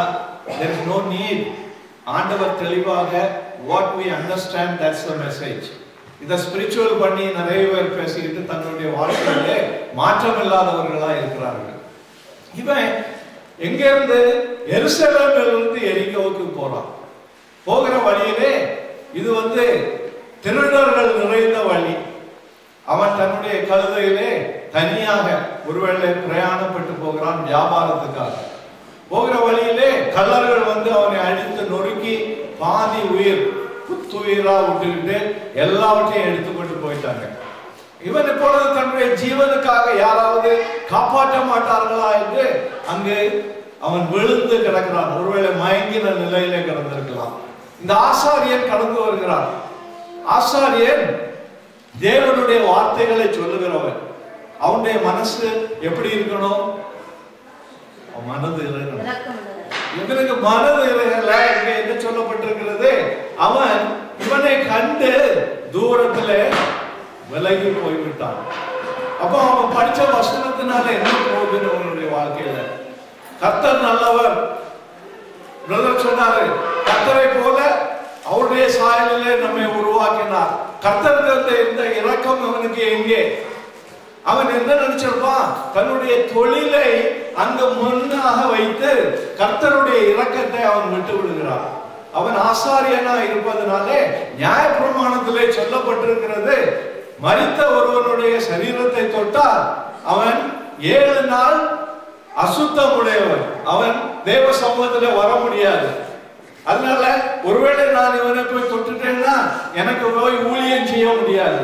there is no need ஆண்டவர் தெளிவாக what we understand that's the message இதை ஸ்பிரிச்சுவல் பண்ணி நிறைய பேர் பேசிக்கிட்டு தன்னுடைய வாழ்க்கையிலே மாற்றம் இல்லாதவர்களா இருக்கிறார்கள் இவன் எங்க இருந்து எருசலேமில் இருந்து எரிகோவுக்கு போறான் போகிற வழியிலே இது வந்து திருடர்கள் நிறைந்த வழி அவன் தன்னுடைய கழுதையிலே தனியாக ஒருவேளை பிரயாணப்பட்டு போகிறான் வியாபாரத்துக்காக போகிற வழியிலே கள்ளர்கள் வந்து அவனை அடித்து நொறுக்கி பாதி உயிர் புத்துயிரா விட்டுக்கிட்டு எல்லாவற்றையும் எடுத்துக்கொண்டு போயிட்டாங்க இவன் இப்பொழுது தன்னுடைய ஜீவனுக்காக யாராவது காப்பாற்ற மாட்டார்களா என்று அங்கு அவன் விழுந்து கிடக்கிறான் ஒருவேளை மயங்கின நிலையிலே கிடந்திருக்கலாம் இந்த ஆசாரியன் கடந்து வருகிறான் ஆசாரியன் தேவனுடைய வார்த்தைகளை சொல்லுகிறவன் அவனுடைய மனசு எப்படி இருக்கணும் அவன் மனது இருக்கணும் இறக்கமுள்ளவர். இவனுக்கு மனது இறங்கல இங்க என்ன சொல்லப்பட்டிருக்கிறது அவன் இவனை கண்டு தூரத்துல விலகி போய்விட்டான் அப்போ அவன் படிச்ச வசனத்தினால என்ன போகுதுன்னு அவனுடைய வாழ்க்கையில கர்த்தர் நல்லவர் பிரதர் சொன்னாரு கர்த்தரை போல அவருடைய சாயலிலே நம்மை உருவாக்கினார் கர்த்தருக்கு அந்த இந்த இரக்கம் அவனுக்கு எங்கே அவன் என்ன நினைச்சிருப்பான் தன்னுடைய தொழிலை அங்க முன்னாக வைத்து கர்த்தருடைய இரக்கத்தை அவன் விட்டு விடுகிறான் அவன் ஆசாரியனா இருப்பதனாலே நியாயப்பிரமாணத்திலே சொல்லப்பட்டிருக்கிறது மரித்த ஒருவனுடைய சரீரத்தை தொட்டால் அவன் ஏழு நாள் அசுத்தம் உடையவன் அவன் தேவ சமூகத்துல வர முடியாது அதனால ஒருவேளை நான் இவனை போய் தொட்டுட்டேன்னா எனக்கு போய் ஊழியம் செய்ய முடியாது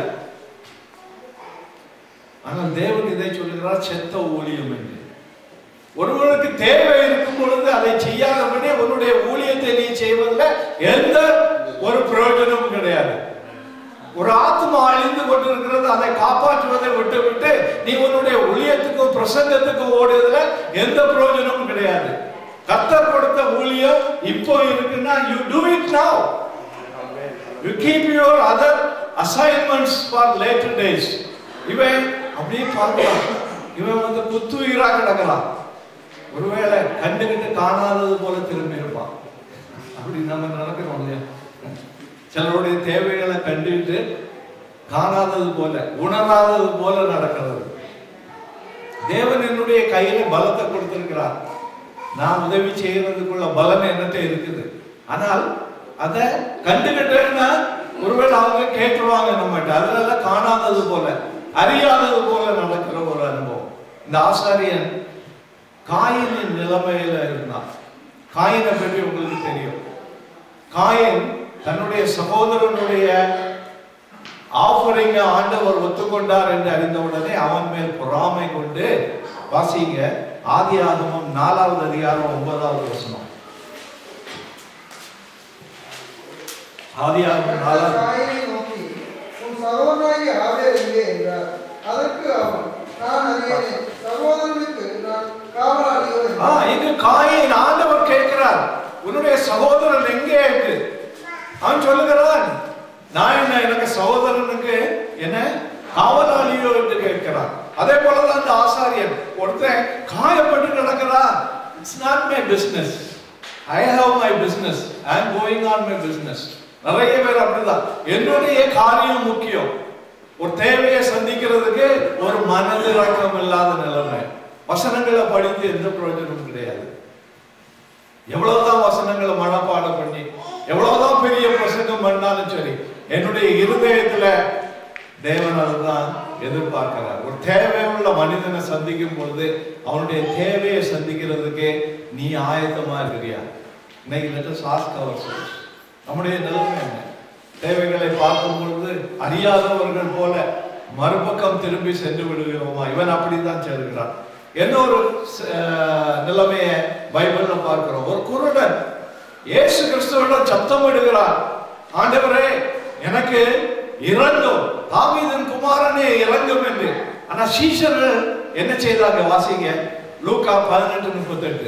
ஆனால் தேவன் இதை சொல்லுகிறார் செத்த ஊழியம் என்று ஒருவனுக்கு தேவை இருக்கும் பொழுது அதை செய்யாதபடி உன்னுடைய ஊழியத்தை நீ செய்வதில் எந்த ஒரு பிரயோஜனமும் கிடையாது ஒரு ஆத்மா அழிந்து கொண்டிருக்கிறது அதை காப்பாற்றுவதை விட்டு விட்டு நீ உன்னுடைய ஊழியத்துக்கும் பிரசங்கத்துக்கும் ஓடுறதுல எந்த பிரயோஜனமும் கிடையாது கத்தர் கொடுத்த ஊழியம் இப்போ இருக்குன்னா you do it now you keep your other assignments for later days இவன் அப்படியே பார்க்கலாம் இவன் வந்து புத்துயிரா கிடக்கலாம் ஒருவேளை கண்டுகிட்டு காணாதது போல திரும்பி இருப்பான் அப்படி நம்ம நடக்கிறோம் இல்லையா சிலருடைய தேவைகளை கண்டுகிட்டு காணாதது போல உணராதது போல நடக்கிறது தேவன் என்னுடைய கையில பலத்தை கொடுத்திருக்கிறார் நான் உதவி செய்யறதுக்குள்ள பலன் என்னட்ட இருக்குது ஆனால் அதை கண்டுகிட்டேன்னா ஒருவேளை அவங்க கேட்டுருவாங்க நம்மகிட்ட அதனால காணாதது போல அறியாதது போல நடக்கிற ஒரு அனுபவம் இந்த ஆசாரியன் காயினின் நிலைமையில இருந்தான் காயினை பற்றி உங்களுக்கு தெரியும் காயின் தன்னுடைய சகோதரனுடைய ஆஃபரிங்க ஆண்டவர் ஒத்துக்கொண்டார் என்று அறிந்தவுடனே அவன் மேல் பொறாமை கொண்டு வாசிங்க ஆதி ஆகமம் நாலாவது அதிகாரம் ஒன்பதாவது வசனம் ஆதி ஆகமம் நாலாவது காயினை நோக்கி உன் சகோதரனாகிய ஆபேல் எங்கே என்றார் அதற்கு அவன் நான் அறியேனே சகோதரனுக்கு நான் காவலாளியோ ஆ, என்றான். இங்கு காயின் ஆண்டவர் கேட்கிறார் உன்னுடைய சகோதரன் எங்கே என்று அவன் சொல்லுகிறான் நான் என்ன எனக்கு சகோதரனுக்கு என்ன காவலாளியோ என்று கேட்கிறான் அதே போலதான் அந்த ஆசாரியன் ஒருத்தன் காயப்பட்டு கிடக்கிறான் it's not my business I have my business I am going on my business நிறைய பேர் அப்படிதான் என்னுடைய காரியம் முக்கியம் ஒரு தேவையை சந்திக்கிறதுக்கு ஒரு மனதிறக்கம் இல்லாத நிலைமை வசனங்களை படித்து எந்த பிரயோஜனமும் கிடையாது எவ்வளவுதான் வசனங்களை மனப்பாடம் பண்ணி எவ்வளவுதான் பெரிய பிரசங்கம் பண்ணாலும் சரி என்னுடைய இருதயத்துல தேவன் அதுதான் எதிர்பார்க்கிறார் ஒரு தேவையுள்ள மனிதனை சந்திக்கும் பொழுது அவனுடைய தேவையை சந்திக்கிறதுக்கு நீ ஆயத்தமா இருக்கிறியா இன்னைக்கு லெட்டஸ் ஆஸ்க் அவர் நம்முடைய நிலைமை என்ன தேவைகளை பார்க்கும் பொழுது அறியாதவர்கள் போல மறுபக்கம் திரும்பி சென்று விடுகிறோமா இவன் அப்படித்தான் செல்கிறான் என்ன ஒரு அஹ், நிலைமையை பைபிள்ல பார்க்கிறோம் ஒரு குருடன் இயேசு கிறிஸ்துவிடம் சத்தம் இடுகிறார் ஆண்டவரே எனக்கு இறங்கும் தாவீதின் குமாரனே இறங்கும் என்று ஆனா சீஷர்கள் என்ன செய்தாங்க வாசிங்க லூக்கா பதினெட்டு முப்பத்தெட்டு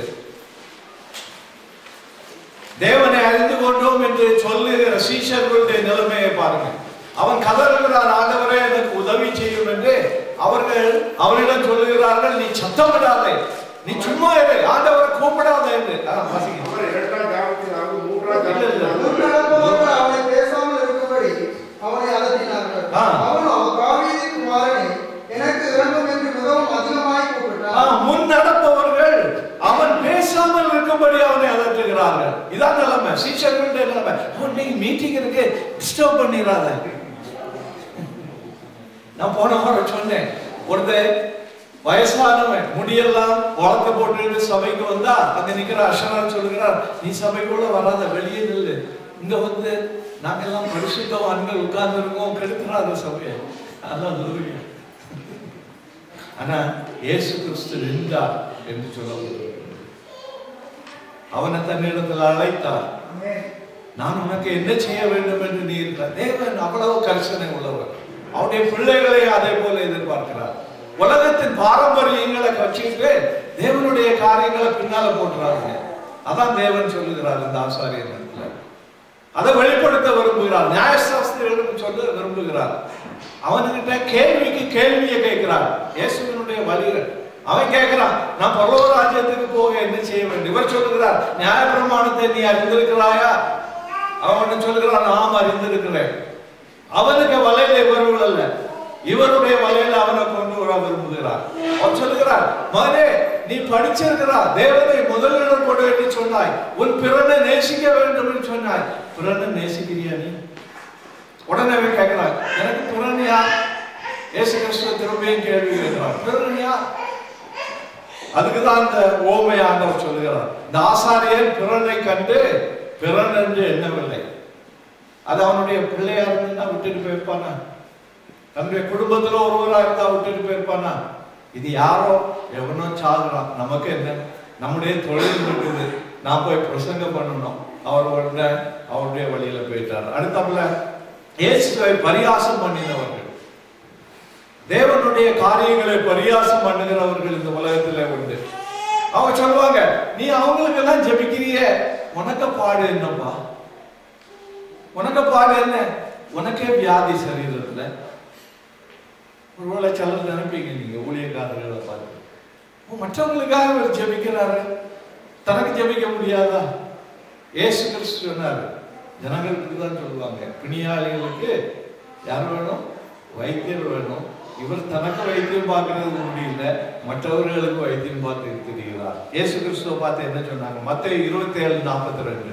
தேவனை அறிந்து கொண்டோம் என்று சொல்லுகிற சீஷர்களுடைய நிலைமையை பாருங்க அவன் கதறுகிறான் ஆண்டவரே எனக்கு உதவி செய்யும் என்று அவர்கள் அவரிடம் சொல்லுகிறார்கள் நீ சத்தமிடாதே நீ சும்மா இரு ஆண்டவரை கூப்பிடாதே என்று ஆ, வாசிங்க அவர் இரண்டாம் இல்ல, இல்ல. முன் நடப்பவர்கள் அவனை பேசாமல் இருக்கும்படி அவனை அதட்டினார்கள் ஆ. அவனோ தாவீதின் குமாரனே எனக்கு இறங்கும் என்று மிகவும் அதிகமாய் ஆ, கூப்பிட்டான் முன் நடப்பவர்கள் அவன் பேசாமல் இருக்கும்படி அவனை அதட்டுகிறார்கள் இதான் நிலைமை சீஷர்களுடைய நிலைமை அவன் இன்னைக்கு மீட்டிங் இருக்கு டிஸ்டர்ப் பண்ணிடாத நான் போன வாரம் சொன்னேன் ஒருத்தன் வயசானவன் முடியெல்லாம் வளர்த்து போட்டுட்டு சபைக்கு வந்தா அங்க நிக்கிற அஷரார் சொல்லுகிறார் நீ சபைக்குள்ள வராத வெளியே நில்லு இங்க வந்து நாங்கெல்லாம் பரிசுத்தவான்கள் உட்கார்ந்து இருக்கோம் கெடுக்கிறாத சபையை அதான் லூயா ஆனா இயேசு கிறிஸ்து நின்றார் என்று சொல்லப்படுகிறது அவனை தன்னிடத்தில் அழைத்தார் நான் உனக்கு என்ன செய்ய வேண்டும் என்று நீ இருக்கிற தேவன் அவ்வளவு கரிசனை உள்ளவர் அவருடைய பிள்ளைகளை அதே போல எதிர்பார்க்கிறார் உலகத்தின் பாரம்பரியங்களை வச்சுக்கிட்டு தேவனுடைய காரியங்களை பின்னால போட்டுறாங்க அதான் தேவன் சொல்லுகிறார் இந்த ஆசாரியர் அதை வெளிப்படுத்த விரும்புகிறார் நியாயசாஸ்திரிகளுக்கு சொல்ல விரும்புகிறார் அவன்கிட்ட கேள்விக்கு கேள்வியை கேட்கிறார் இயேசுவினுடைய வழிகள் அவன் கேட்கிறான் நான் பரலோக ராஜ்யத்துக்கு போக என்ன செய்ய வேண்டும் இவர் சொல்லுகிறார் நியாயப்பிரமாணத்தை நீ அறிந்திருக்கிறாயா அவன் சொல்லுகிறான் நாம் அறிந்திருக்கிறேன் அவனுக்கு வலையில இவர்கள் அல்ல இவருடைய வலையில அவனை கொண்டு வர விரும்புகிறார் அவர் சொல்லுகிறார் மகனே நீ படிச்சிருக்கிறா தேவனை முதலிடம் கொடு என்று சொன்னாய் உன் பிறனை நேசிக்க வேண்டும் என்று சொன்னாய் பிறனை நேசிக்கிறியா நீ உடனே அவன் கேட்கிறான் எனக்கு பிறன் யார் இயேசு கிறிஸ்துவ திரும்பியும் கேள்வி கேட்கிறார் பிறன் யார் அதுக்குதான் இந்த ஓமை ஆண்டவர் சொல்லுகிறார் இந்த ஆசாரியர் பிறனை கண்டு பிறன் என்று எண்ணவில்லை அது அவனுடைய பிள்ளையா இருந்தா விட்டுட்டு போயிருப்பானா தன்னுடைய குடும்பத்துல ஒருவரா இருந்தா விட்டுட்டு போயிருப்பானா இது யாரோ எவனோ சாகுறான் நமக்கு என்ன நம்முடைய தொழில் இருக்குது நான் போய் பிரசங்கம் பண்ணணும் அவர் உடனே அவருடைய வழியில போயிட்டார் அடுத்தப்பல இயேசுவை பரியாசம் பண்ணினவர்கள் தேவனுடைய காரியங்களை பரியாசம் பண்ணுகிறவர்கள் இந்த உலகத்துல உண்டு அவங்க சொல்லுவாங்க நீ அவங்களுக்கு எல்லாம் ஜெபிக்கிறிய உனக்கு பாடு என்னப்பா உனக்கு பாடு என்ன உனக்கே வியாதி சரீரத்துல ஒருவேளை சிலர் நினைப்பீங்க நீங்க ஊழியக்காரர்களை பார்த்து ஓ, மற்றவங்களுக்காக அவர் ஜெபிக்கிறாரு தனக்கு ஜெபிக்க முடியாதா ஏசு கிறிஸ்து சொன்னாரு ஜனங்களுக்கு தான் சொல்லுவாங்க பிணியாளிகளுக்கு யார் வேணும் வைத்தியர் வேணும் இவர் தனக்கு வைத்தியம் பார்க்கறது முடியல மற்றவர்களுக்கு வைத்தியம் பார்த்து இருக்கிறார் இயேசு கிறிஸ்துவ பார்த்து என்ன சொன்னாங்க மத்த இருபத்தி ஏழு நாற்பத்தி ரெண்டு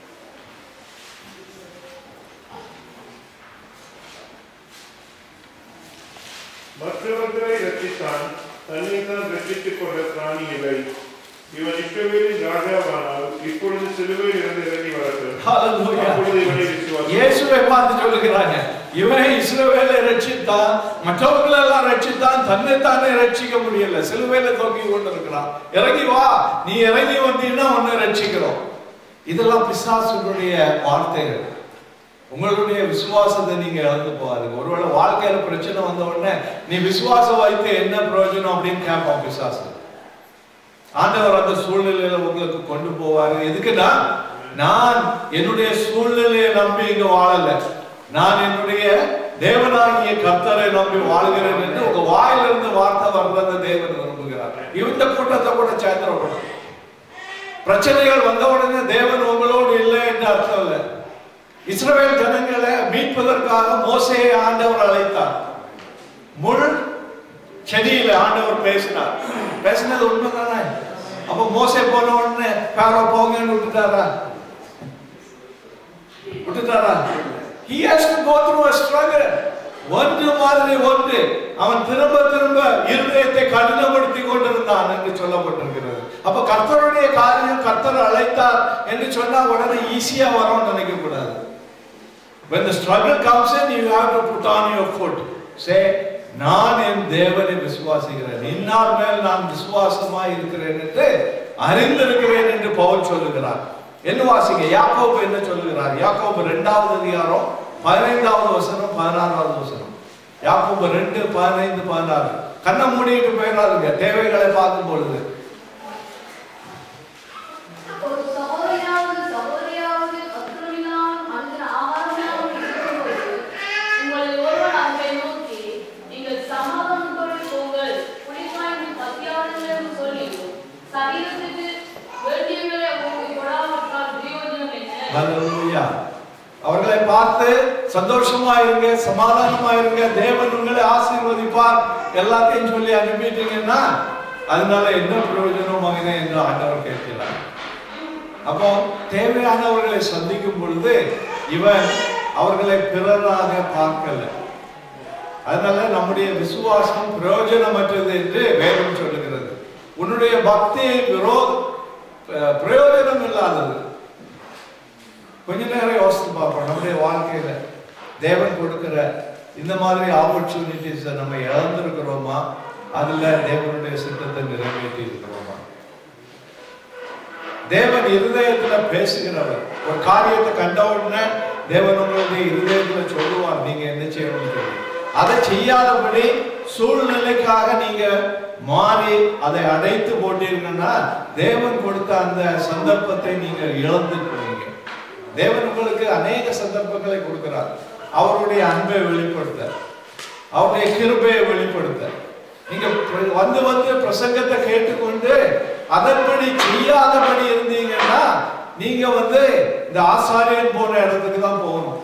மற்றவர்களை ரட்சித்தான் தன்னை தான் ரட்சித்துக் கொண்ட பிராணி இல்லை இவன் இஸ்ரவேலின் ராஜாவானால் இப்பொழுது சிலுவையில் இருந்து இறங்கி வரட்டும் Hallelujah. அப்பொழுது இவனை விசுவாசி இயேசுவை பார்த்து சொல்லுகிறாங்க இவனை இஸ்ரவேலை ரட்சித்தான் மற்றவர்கள் எல்லாம் ரட்சித்தான் தன்னை தானே ரட்சிக்க முடியல சிலுவையில தொங்கி கொண்டு இருக்கிறான் இறங்கி வா நீ இறங்கி வந்தீங்கன்னா உன்னை ரட்சிக்கிறோம் இதெல்லாம் பிசாசுடைய வார்த்தைகள் உங்களுடைய விசுவாசத்தை நீங்க இழந்து போகாதுங்க ஒருவேளை வாழ்க்கையில பிரச்சனை வந்த உடனே நீ விசுவாசம் வைத்து என்ன பிரயோஜனம் அப்படின்னு கேட்பான் பிசாசு ஆண்டவர் அந்த சூழ்நிலையில உங்களுக்கு கொண்டு போவாரு எதுக்குன்னா நான் என்னுடைய சூழ்நிலையை நம்பி இங்க வாழல நான் என்னுடைய தேவனாகிய கர்த்தரை நம்பி வாழ்கிறேன் என்று உங்க வாயிலிருந்து வார்த்தை வர்றத தேவன் விரும்புகிறார் இந்த கூட்டத்தை கூட சேர்ந்துடணும் பிரச்சனைகள் வந்த உடனே தேவன் உங்களோடு இல்லை என்று அர்த்தம் இல்லை இஸ்ரவேல் ஜனங்களை மீட்பதற்காக மோசையை ஆண்டவர் அழைத்தார் முள் செடியில ஆண்டவர் பேசினார் பேசினது உண்மைதானே அப்ப மோசே போன உடனே காரோ போங்கன்னு விட்டுட்டாரா விட்டுட்டாரா he has to go through a struggle ஒன்று மாதிரி ஒன்று அவன் திரும்ப திரும்ப இருதயத்தை கடினப்படுத்தி கொண்டிருந்தான் என்று சொல்லப்பட்டிருக்கிறது அப்ப கர்த்தருடைய காரியம் கர்த்தர் அழைத்தார் என்று சொன்னா உடனே ஈஸியா வரும்னு நினைக்க கூடாது when the struggle comes in you have to put on your foot say நான் என் தேவனை விசுவாசிக்கிறேன் இன்னார் மேல் நான் விசுவாசமாய் இருக்கிறேன் என்று அறிந்திருக்கிறேன் என்று பவுல் சொல்லுகிறார் என்ன வாசிங்க யாக்கோபு என்ன சொல்லுகிறார் யாக்கோபு இரண்டாவது அதிகாரம் பதினைந்தாவது வசனம் பதினாறாவது வசனம் யாக்கோபு ரெண்டு பதினைந்து பதினாறு கண்ணை மூடிட்டு போயிடாதுங்க தேவைகளை பார்க்கும் பொழுது ஒரு சகோதரியாவது சகோதரியாவது கத்தரினால் அந்த ஆகாரமாவது இருக்கும்போது உங்களில் ஒருவன் அவரை நோக்கி நீங்கள் சமாதானத்தோடு போங்கள் குளிர்காய்ந்து பத்தியாளர்கள் என்று சொல்லியும் சரீரத்துக்கு வேண்டியவர்களை உங்களுக்கு கொடாவிட்டால் பிரயோஜனம் என்ன இல்லையா அவர்களை பார்த்து சந்தோஷமா இருங்க சமாதானமா இருங்க தேவன் உங்களை ஆசீர்வதிப்பார் எல்லாத்தையும் சொல்லி அனுப்பிட்டீங்கன்னா அதனால என்ன பிரயோஜனம் மகனே என்று ஆண்டவர் கேட்கிறார் அப்போ தேவையானவர்களை சந்திக்கும் பொழுது இவன் அவர்களை பிறராக பார்க்கல அதனால நம்முடைய விசுவாசம் பிரயோஜனமற்றது என்று வேதம் சொல்லுகிறது உன்னுடைய பக்தி விரோ அஹ், பிரயோஜனம் இல்லாதது கொஞ்ச நேரம் யோசித்து பார்ப்போம் நம்முடைய வாழ்க்கையில தேவன் கொடுக்கிற இந்த மாதிரி ஆப்பர்ச்சுனிட்டிஸை நம்ம இழந்திருக்கிறோமா அதுல தேவனுடைய சித்தத்தை நிறைவேற்றி இருக்கிறோமா தேவன் இருதயத்துல பேசுகிறவர் ஒரு காரியத்தை கண்ட உடனே தேவன் உங்களுடைய இருதயத்துல சொல்லுவார் நீங்க என்ன செய்யணும்னு சொல்லி அதை செய்யாதபடி சூழ்நிலைக்காக நீங்க மாறி அதை அடைத்து போட்டீங்கன்னா தேவன் கொடுத்த அந்த சந்தர்ப்பத்தை நீங்க இழந்து போவீங்க தேவன் உங்களுக்கு அநேக சந்தர்ப்பங்களை கொடுக்கிறார் அவருடைய அன்பை வெளிப்படுத்த அவருடைய கிருபையை வெளிப்படுத்த நீங்க பிர- வந்து வந்து பிரசங்கத்தை கேட்டுக்கொண்டு அதன்படி செய்யாதபடி இருந்தீங்கன்னா நீங்க வந்து இந்த ஆசாரியன் போன இடத்துக்கு தான் போகணும்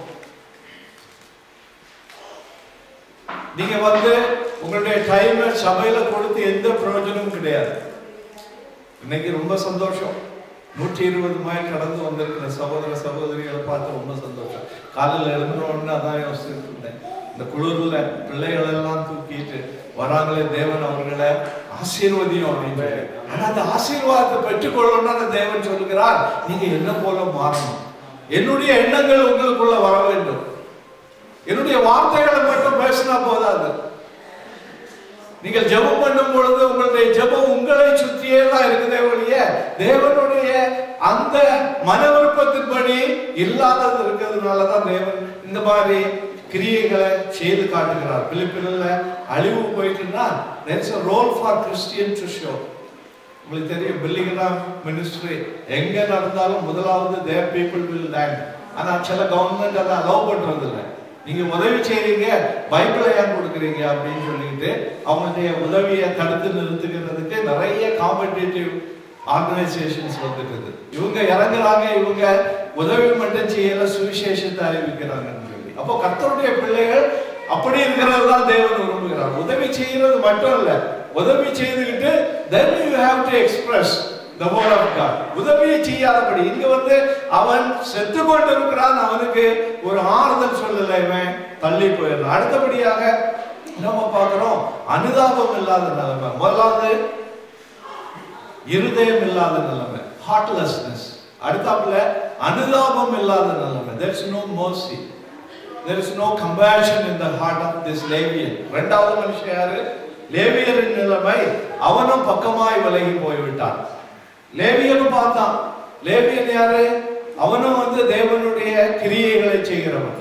நீங்க வந்து உங்களுடைய டைமை சபையில கொடுத்து எந்த பிரயோஜனமும் கிடையாது இன்னைக்கு ரொம்ப சந்தோஷம் நூற்றி இருபது மைல் கடந்து வந்திருக்கிற சகோதர சகோதரிகளை பார்த்து ரொம்ப சந்தோஷம் காலையில் எழுந்த உடனே அதான் யோசிச்சுட்டு இருந்தேன் இந்த குளிர்ல பிள்ளைகள் எல்லாம் தூக்கிட்டு வராங்களே தேவன் அவர்களை ஆசீர்வதியும் அப்படின்னு சொல்லி. ஆனா அந்த ஆசீர்வாதத்தை பெற்றுக்கொள்ளணும்னு அந்த தேவன் சொல்லுகிறார் நீங்க என்ன போல மாறணும் என்னுடைய எண்ணங்கள் உங்களுக்குள்ள வர வேண்டும் என்னுடைய வார்த்தைகளை மட்டும் பேசினா போதாது நீங்கள் ஜெபம் பண்ணும் பொழுது உங்களுடைய ஜெபம் உங்களை சுற்றியே தான் இருக்குதே ஒழிய தேவனுடைய அந்த மன விருப்பத்தின்படி இல்லாதது இருக்கிறதுனால தான் தேவன் இந்த மாதிரி கிரியைகளை செய்து காட்டுகிறார் பிலிப்பினில் அழிவு போயிட்டுன்னா there is a role for Christian to show உங்களுக்கு தெரியும் பில்லிகிராம் மினிஸ்ட்ரி எங்க நடந்தாலும் முதலாவது தேர் பீப்புள் வில் லேண்ட் ஆனா சில கவர்மெண்ட் அதை அலோவ் பண்றது இல்லை நீங்க உதவி செய்றீங்க பைபிளை ஏன் கொடுக்குறீங்க அப்படின்னு சொல்லிட்டு அவங்களுடைய உதவியை தடுத்து நிறுத்துகிறதுக்கு நிறைய காம்படிட்டிவ் ஆர்கனைசேஷன்ஸ் வந்துட்டுது இவங்க இறங்குறாங்க இவங்க உதவி மட்டும் செய்யல சுவிசேஷத்தை அறிவிக்கிறாங்கன்னு சொல்லி அப்போ கர்த்தருடைய பிள்ளைகள் அப்படி இருக்கிறது தான் தேவன் விரும்புகிறார் உதவி செய்யறது மட்டும் இல்ல உதவி செய்துக்கிட்டு then you have to express the word of God உதவியை செய்யாதபடி இங்க வந்து அவன் செத்து கொண்டு இருக்கிறான் அவனுக்கு ஒரு ஆறுதல் சொல்லல இவன் தள்ளி போயிடுறான் அடுத்தபடியாக நம்ம பார்க்கிறோம் அனுதாபம் இல்லாத நிலைமை முதலாவது இருதயம் இல்லாத நிலைமை ஹார்ட்லெஸ்னஸ் அடுத்தாப்புல அனுதாபம் இல்லாத நிலைமை there is no mercy there is no compassion in the heart of this லேவியன் இரண்டாவது மனுஷன் யாரு லேவியரின் நிலைமை அவனும் பக்கமாய் விலகி போய்விட்டான் லேவியனும் பார்த்தான் லேவியன் யாரு அவனும் வந்து தேவனுடைய கிரியைகளை செய்கிறவன்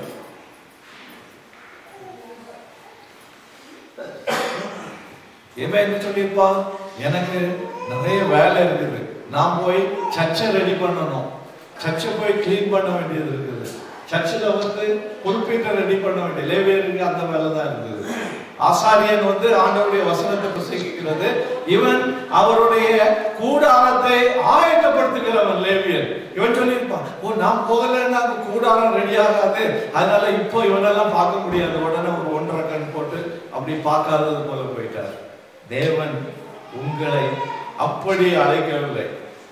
இவன் என்ன சொல்லியிருப்பான் எனக்கு நிறைய வேலை இருக்குது நான் போய் சர்ச்சை ரெடி பண்ணணும் சர்ச்சை போய் க்ளீன் பண்ண வேண்டியது இருக்குது சர்ச்சில் வந்து குறிப்பிட்ட ரெடி பண்ண வேண்டிய லேவியருக்கு அந்த வேலை தான் இருந்தது ஆசாரியன் வந்து ஆண்டவருடைய வசனத்தை பிரசங்கிக்கிறது இவன் அவருடைய கூடாரத்தை ஆயத்தப்படுத்துகிறவன் லேவியன் இவன் சொல்லியிருப்பான் ஓ நான் போகலைன்னா அங்க கூடாரம் ரெடி ஆகாது அதனால இப்போ இவனெல்லாம் பார்க்க முடியாது உடனே ஒரு ஒன்றரை கண் போட்டு அப்படி பார்க்காதது போல போயிட்டார் தேவன் உங்களை அப்படி அழைக்கவில்லை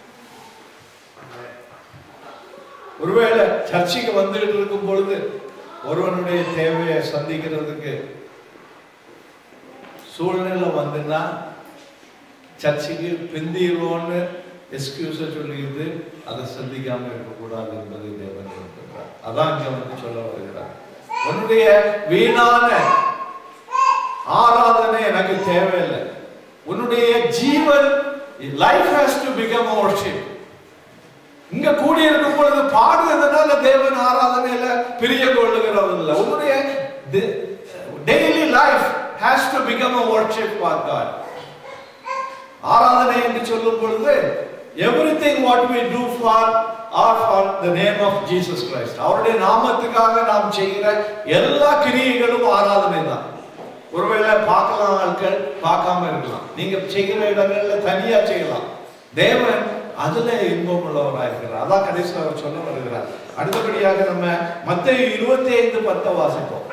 ஒருவேளை சர்ச்சைக்கு வந்துகிட்டு இருக்கும் பொழுது ஒருவனுடைய தேவையை சந்திக்கிறதுக்கு சூழ்நிலை வந்துன்னா சர்ச்சைக்கு பிந்திடுவோன்னு எக்ஸ்கியூஸை சொல்லிட்டு அதை சந்திக்காம இருக்கக்கூடாது என்பதை தேவன் இருக்கிறார் அதான் இங்க வந்து சொல்ல வருகிறார் உன்னுடைய வீணான ஆராதனை எனக்கு தேவையில்லை உன்னுடைய ஜீவன் life has to become worship இங்க கூடி இருக்கும் பொழுது பாடுறதுனால தேவன் ஆராதனையில பிரிய கொள்ளுகிறவர் இல்லை உன்னுடைய daily life has to become a worship for God ஆராதனை என்று சொல்லும் பொழுது everything what we do for are for the name of Jesus Christ அவருடைய நாமத்துக்காக நாம் செய்கிற எல்லா கிரியைகளும் ஆராதனை தான் ஒருவேளை பார்க்கலாம் ஆட்கள் பார்க்காம இருக்கலாம் நீங்க செய்கிற இடங்கள்ல தனியா செய்யலாம் தேவன் அதுல இன்பம் உள்ளவராயிருக்கிறார் அதான் கடைசியில் அவர் சொல்ல வருகிறார் அடுத்தபடியாக நம்ம மத்திய இருபத்தி ஐந்து பத்தை வாசிப்போம்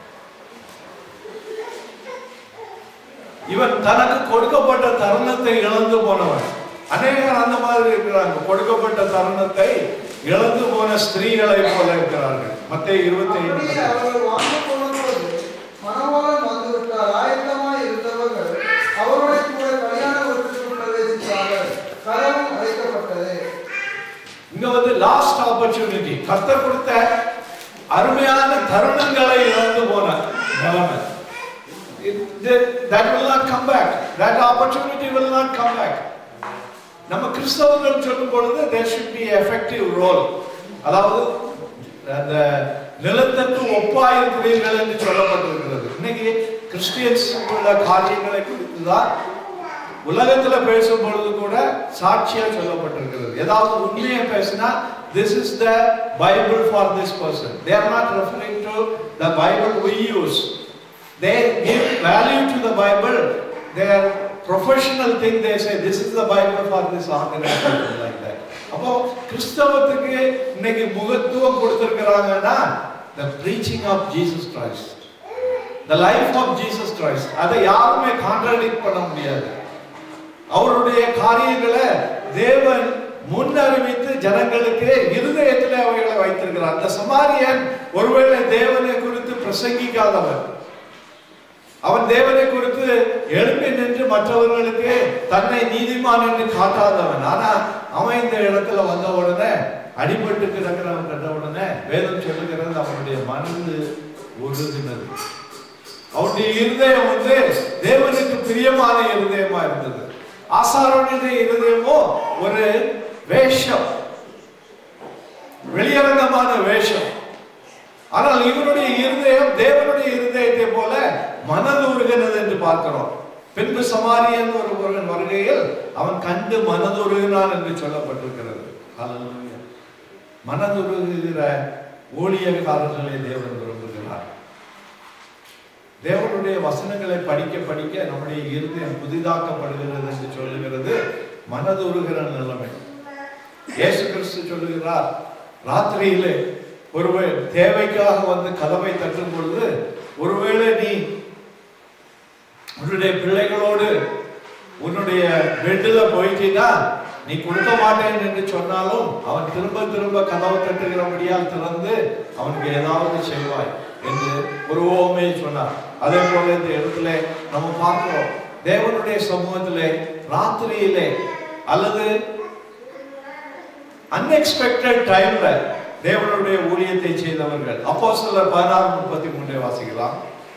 இவன் தனக்கு கொடுக்கப்பட்ட தருணத்தை இழந்து போனவன் அநேகர் அந்த மாதிரி இருக்கிறாங்க கொடுக்கப்பட்ட தருணத்தை இழந்து போன ஸ்திரீகளை போல இருக்கிறார்கள் மத்திய இருபத்தி அப்படியே ஐந்து அவர்கள் வாங்க போனபோது மணவாளன் வந்துவிட்டார் ஆயத்தமாய் இருந்தவர்கள் அவருடைய கூட கல்யாண வீட்டுக்குள் பிரவேசித்தார்கள் கதவும் அடைக்கப்பட்டது இங்க வந்து லாஸ்ட் ஆப்பர்ச்சுனிட்டி கர்த்தர் கொடுத்த அருமையான தருணங்களை இழந்து போன நிலைமை It- that that will not come back that opportunity will not come back நம்ம கிறிஸ்தவர்கள் சொல்லும் பொழுது there should be effective role அதாவது அந்த நிலத்துக்கு ஒப்பாயிருக்கிறீர்கள் என்று சொல்லப்பட்டிருக்கிறது இன்னைக்கு கிறிஸ்டியன்ஸ் உள்ள காரியங்களை குறித்து தான் உலகத்துல பேசும் பொழுது கூட சாட்சியா சொல்லப்பட்டிருக்கிறது ஏதாவது உண்மையை பேசினா this is the bible for this person they are not referring to the bible we use they give value to the bible their professional thing they say this is the bible for this organization like that அப்போ கிறிஸ்தவத்துக்கு இன்னைக்கு முகத்துவம் கொடுத்திருக்கிறாங்கன்னா the preaching of jesus christ the life of jesus christ அதை யாருமே contradict பண்ண முடியாது அவருடைய காரியங்களை தேவன் முன்னறிவித்து ஜனங்களுக்கு இருதயத்தில் அவைகளை வைத்திருக்கிறார் அந்த சமாரியன் ஒருவேளை தேவனை குறித்து பிரசங்கிக்காதவன் அவன் தேவனை குறித்து எழுப்பி நின்று மற்றவர்களுக்கு தன்னை நீதிமான் என்று காட்டாதவன் ஆனா அவன் இந்த இடத்துல வந்த உடனே அடிபட்டு கிடக்கிறவன் கண்ட உடனே வேதம் சொல்லுகிறது அவனுடைய மனது உருதினது அவனுடைய இருதயம் வந்து தேவனுக்கு பிரியமான இருதயமா இருந்தது ஆசாரோனுடைய இருதயமோ ஒரு வேஷம் வெளியரங்கமான வேஷம் ஆனால் இவனுடைய இருதயம் தேவனுடைய இருதயத்தை போல மனதுருகினது என்று பார்க்கிறோம் பின்பு சமாரியன் ஒரு ஒருவன் வருகையில் அவன் கண்டு மனதுருகினான் என்று சொல்லப்பட்டிருக்கிறது ஹalleluya. மனதுருகுகிற ஊழியக்காரர்களை தேவன் விரும்புகிறார் தேவனுடைய வசனங்களை படிக்க படிக்க நம்முடைய இருதயம் புதிதாக்கப்படுகிறது என்று சொல்லுகிறது மனதுருகிற நிலைமை இயேசு கிறிஸ்து சொல்லுகிறார் ராத்திரியிலே ஒருவேளை தேவைக்காக வந்து கதவை தட்டும் பொழுது ஒருவேளை நீ உன்னுடைய பிள்ளைகளோடு உன்னுடைய பெட்டில் போயிட்டீன்னா நீ கொடுக்க மாட்டேன் என்று சொன்னாலும் அவன் திரும்ப திரும்ப கதவை தட்டுகிறபடியால் திறந்து அவனுக்கு ஏதாவது செய்வாய் என்று ஒரு ஓமையை சொன்னார் அதே போல இந்த இடத்துல நம்ம பார்க்கிறோம் தேவனுடைய சமூகத்திலே ராத்திரியிலே அல்லது அன்எக்ஸ்பெக்டட் டைம்ல தேவனுடைய ஊழியத்தை செய்தவர்கள் அப்போ சில பதினாறு முப்பத்தி மூன்றை வாசிக்கலாம்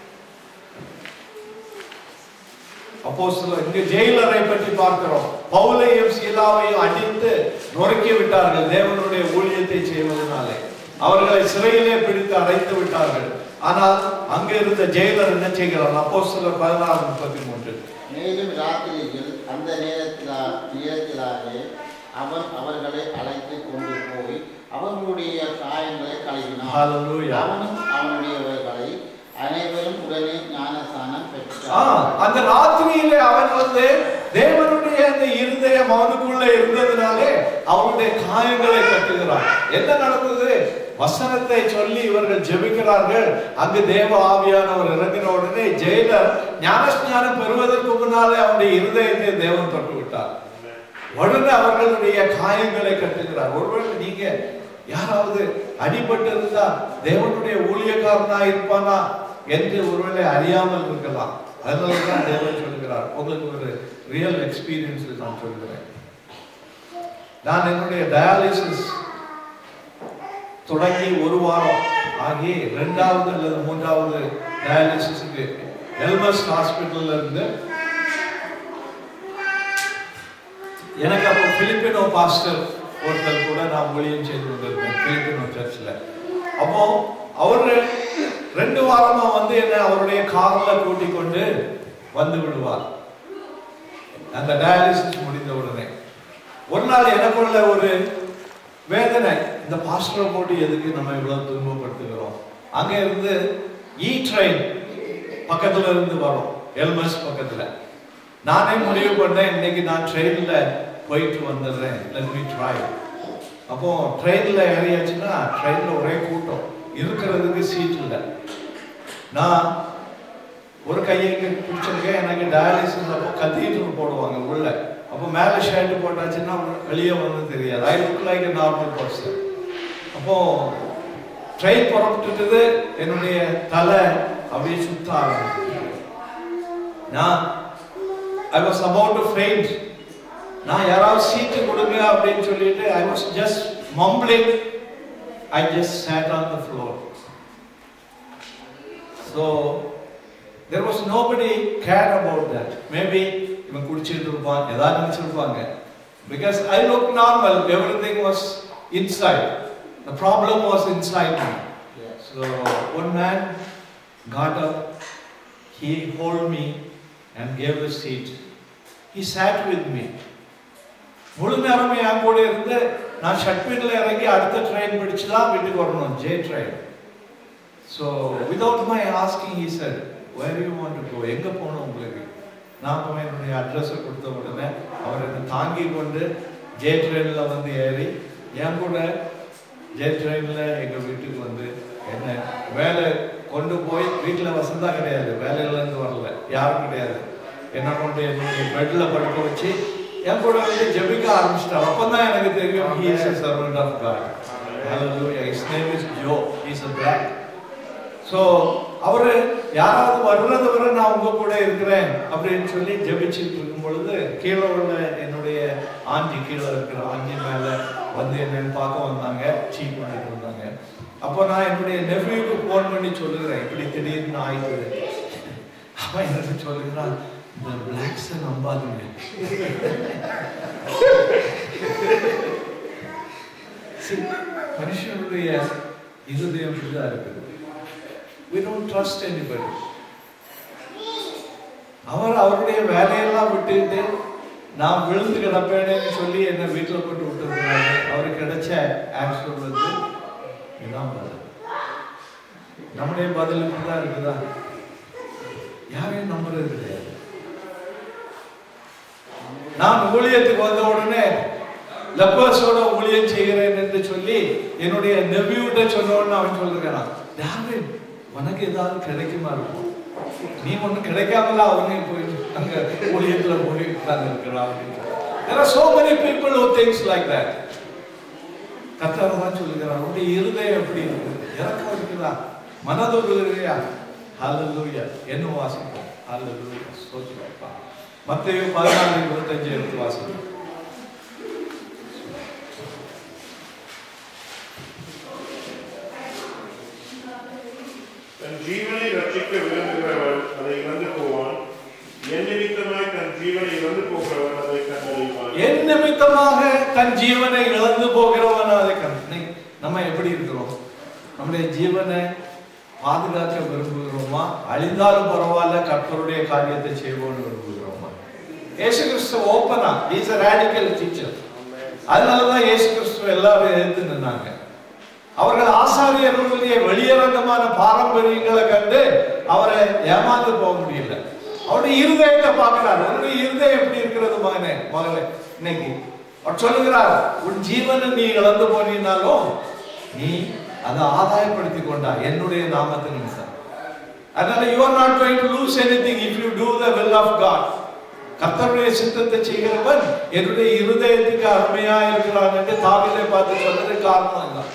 அப்போ சில இங்க ஜெயிலரை பற்றி பார்க்கிறோம் பவுலையும் சீலாவையும் அடித்து நொறுக்கி விட்டார்கள் தேவனுடைய ஊழியத்தை செய்வதனாலே அவர்களை சிறையிலே பிடித்து அடைத்து விட்டார்கள் ஆனால் அங்க இருந்த ஜெயிலர் என்ன செய்கிறார் அப்போ சில பதினாறு முப்பத்தி மூன்று மேலும் ராத்திரியில் அந்த நேரத்திலா நேரத்திலாகவே அவன் அவர்களை அழைத்து கொண்டு போய் அவர்களுடைய காயங்களை கழுவினான் Hallelujah. அவனும் அவனுடையவர்களை அனைவரும் உடனே ஞானஸ்தானம் ஆ, பெற்றார் அந்த ராத்திரியிலே அவன் வந்து தேவனுடைய அந்த இருதயம் அவனுக்குள்ள இருந்ததுனாலே அவனுடைய காயங்களை கட்டுகிறான் என்ன நடந்தது வசனத்தை சொல்லி இவர்கள் ஜெபிக்கிறார்கள் அங்கு தேவ ஆவியானவர் இறங்கின உடனே ஜெயிலர் ஞானஸ்ஞானம் பெறுவதற்கு முன்னாலே அவனுடைய இருதயத்தை தேவன் தொட்டு விட்டார் உடனே அவர்களுடைய காயங்களை கட்டுகிறார் ஒருவேளை நீங்க யாராவது அடிபட்டு இருந்தா தேவனுடைய ஊழியக்காரனா இருப்பானா என்று ஒருவேளை அறியாமல் இருக்கலாம் அதனாலதான் தேவன் சொல்கிறார் உங்களுக்கு ஒரு ரியல் எக்ஸ்பீரியன்ஸ் நான் சொல்கிறேன் நான் என்னுடைய டயாலிசிஸ் தொடங்கி ஒரு வாரம் ஆகி ரெண்டாவது அல்லது மூன்றாவது டயாலிசிஸுக்கு எல்மஸ் ஹாஸ்பிட்டல்ல இருந்து எனக்கு அப்போ பிலிப்பினோ பாஸ்டர் ஒருத்தர் கூட நான் ஊழியம் செய்து கொண்டிருந்தேன் பிலிப்பினோ சர்ச்சில் அப்போ அவர் ரெண்டு வாரமா வந்து என்ன அவருடைய கார்ல கூட்டிக் கொண்டு வந்து விடுவார் அந்த டயாலிசிஸ் முடிந்த உடனே ஒரு நாள் எனக்குள்ள ஒரு வேதனை இந்த பாஸ்டரை போட்டு எதுக்கு நம்ம இவ்வளவு துன்பப்படுத்துகிறோம் அங்க இருந்து இ ட்ரெயின் பக்கத்துல இருந்து வரும் எல்மஸ் பக்கத்துல நானே முடிவு பண்ணேன் இன்னைக்கு நான் ட்ரெயின்ல போயிட்டு வந்துடுறேன் லெட் மீ ட்ரை அப்போ ட்ரெயினில் ஏறியாச்சுன்னா ட்ரெயினில் ஒரே கூட்டம் இருக்கிறதுக்கு சீட் இல்லை நான் ஒரு கையை பிடிச்சிருக்கேன் எனக்கு டயாலிசிஸ் அப்போ கத்தீட்ரல் போடுவாங்க உள்ள அப்போ மேலே ஷர்ட் போட்டாச்சுன்னா வெளியே வந்து தெரியாது I look like a normal person அப்போ ட்ரெயின் புறப்பட்டுட்டது என்னுடைய தலை அப்படியே சுத்த ஆரம்பிச்சு நான் I was about to faint நான் யாராவது சீட்டு கொடுங்க அப்படின்னு சொல்லிட்டு I was just mumbling I just sat on the floor so there was nobody care about that maybe இவன் குடிச்சிட்டு இருப்பான் ஏதாவது நினைச்சிருப்பாங்க because I look normal everything was inside the problem was inside me so one man God up he hold me and gave the seat he sat with me முழு நேரமே என் கூட இருந்து நான் ஷட்பீட்டில் இறங்கி அடுத்த ட்ரெயின் பிடிச்சு தான் வீட்டுக்கு வரணும் ஜே train so without my asking he said where you want to go எங்கே போகணும் உங்களுக்கு நான் அப்போ என்னுடைய அட்ரஸை கொடுத்த உடனே அவர் என்னை தாங்கி கொண்டு ஜே ட்ரெயினில் வந்து ஏறி என் கூட ஜே ட்ரெயினில் எங்கள் வீட்டுக்கு வந்து என்ன வேலை கொண்டு போய் வீட்டில் வசந்தா கிடையாது வேலையிலேருந்து வரல யாரும் கிடையாது என்ன கொண்டு என்னுடைய பெட்டில் படுக்க வச்சு என் கூட வந்து ஜெபிக்க ஆரம்பிச்சிட்டார் அப்போ தான் எனக்கு தெரியும் he is a servant of God hallelujah his name is Joe he is a black so அவரு யாராவது வர்றது வரை நான் உங்க கூட இருக்கிறேன் அப்படின்னு சொல்லி ஜெபிச்சுட்டு இருக்கும் பொழுது கீழே உள்ள என்னுடைய ஆஞ்சி கீழே இருக்கிற ஆஞ்சி மேல வந்து என்னன்னு பார்க்க வந்தாங்க சீப் பண்ணிட்டு இருந்தாங்க அப்போ நான் என்னுடைய நெஃப்யூக்கு ஃபோன் பண்ணி சொல்லுகிறேன் இப்படி திடீர்னு ஆயிடுது அவன் எனக்கு சொல்லுகிறான் இந்த பிளாக்ஸை நம்பாதீங்க See, மனுஷனுடைய இருதயம் இப்படிதான் இருக்குது we don't trust anybody அவர் அவருடைய வேலையெல்லாம் விட்டுட்டு நான் விழுந்து கிடப்பேனேன்னு சொல்லி என்னை வீட்டில் போட்டு விட்டுருந்தாங்க அவருக்கு கிடைச்ச ஆன்சர் வந்து இதான் பதில் நம்முடைய பதில் இப்படிதான் இருக்குதா யாரையும் நம்புறது கிடையாது நான் ஊழியத்துக்கு வந்த உடனே லப்பர்ஸோட ஊழியம் செய்கிறேன் என்று சொல்லி என்னுடைய நெவியூட்ட சொன்ன உடனே அவன் சொல்லுகிறான் டார்வின் உனக்கு ஏதாவது கிடைக்குமா இருக்கும் நீ ஒன்றும் கிடைக்காமல அவங்க போய் அங்க ஊழியத்துல போய் உட்கார்ந்து இருக்கிறான் அப்படின்னு There are so many people who thinks like that. கர்த்தர் தான் சொல்லுகிறார் உன்னுடைய இருதயம் எப்படி இருக்கு இறக்கம் இருக்குதா மனதொரு இல்லையா ஹalleluya என்ன வாசிப்போம் ஹalleluya ஸ்தோத்திரப்பா மத்தேயு 14 25 எடுத்து வாசிப்போம் தன் ஜீவனை ரட்சிக்க விரும்புகிறவன் அதை இழந்து போவான் என் நிமித்தமாய் தன் ஜீவனை இழந்து போகிறவன் அதை கண்டறிவான் என் நிமித்தமாக தன் ஜீவனை இழந்து போகிறவன் அதை கண்டு நம்ம எப்படி இருக்கிறோம் நம்முடைய ஜீவனை பாதுகாக்க விரும்புகிறோமா அழிந்தாலும் பரவாயில்ல கர்த்தருடைய காரியத்தை செய்வோம்னு விரும்புகிறோமா இயேசு கிறிஸ்து ஓப்பனா இஸ் a radical டீச்சர் அதனாலதான் இயேசு கிறிஸ்து எல்லாரும் எதிர்த்து நின்னாங்க அவர்கள் ஆசாரியர்களுடைய வெளியரங்கமான பாரம்பரியங்களை கண்டு அவரை ஏமாந்து போக முடியல அவருடைய இருதயத்தை பார்க்கிறார் உன்னுடைய இருதயம் எப்படி இருக்கிறது மகனே மகளே இன்னைக்கு அவர் சொல்லுகிறார் உன் ஜீவனை நீ இழந்து போனீனாலும் நீ அதை ஆதாயப்படுத்தி கொண்டா என்னுடைய நாமத்தின் நிமித்தம் அதனால you are not going to lose anything if you do the will of God கர்த்தருடைய சித்தத்தை செய்கிறவன் என்னுடைய இருதயத்துக்கு அருமையா இருக்கிறான் என்று தாவிதை பார்த்து சொன்னது காரணம் இதுதான்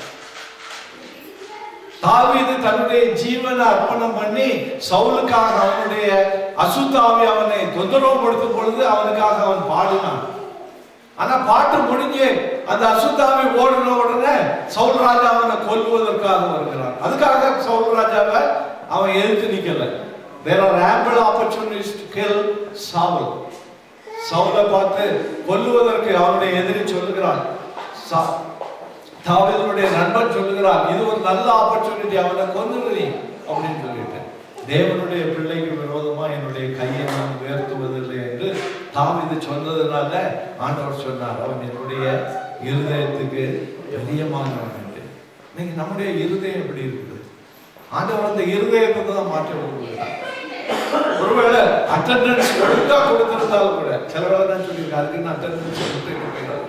தாவீது தன்னுடைய ஜீவனை அர்ப்பணம் பண்ணி சவுலுக்காக அவனுடைய அசுத்தாவி அவனை தொந்தரவு படுத்தும் பொழுது அவனுக்காக அவன் பாடினான் ஆனா பாட்டு முடிஞ்சு அந்த அசுத்தாவி ஓடின உடனே சவுல் ராஜா அவனை கொல்லுவதற்காக வருகிறான் அதுக்காக சவுல் ராஜாவை அவன் எதிர்த்து நிக்கல there are ample opportunities to kill Saul சவுலை பார்த்து கொல்லுவதற்கு அவனுடைய எதிரி சொல்லுகிறான் சா- தாவீதுடைய நண்பன் சொல்லுகிறான் இது ஒரு நல்ல ஆப்பர்ச்சுனிட்டி அவனை கொன்னுடுறீ அப்படின்னு சொல்லிட்டு தேவனுடைய பிள்ளைக்கு விரோதமா என்னுடைய கையை நான் உயர்த்துவதில்லை என்று தாவீது சொன்னதுனால ஆண்டவர் சொன்னார் அவன் என்னுடைய இருதயத்துக்கு பிரியமானவன் என்று இன்னைக்கு நம்முடைய இருதயம் எப்படி இருக்குது ஆண்டவர் அந்த இருதயத்தை தான் மாற்ற விரும்புகிறார் ஒருவேளை அட்டெண்டன்ஸ் ஒழுங்கா கொடுத்திருந்தாலும் கூட சில வேளை நான் சொல்லியிருக்கேன் அதுக்கு நான் அட்டெண்டன்ஸ் கொடுத்து போயிடாது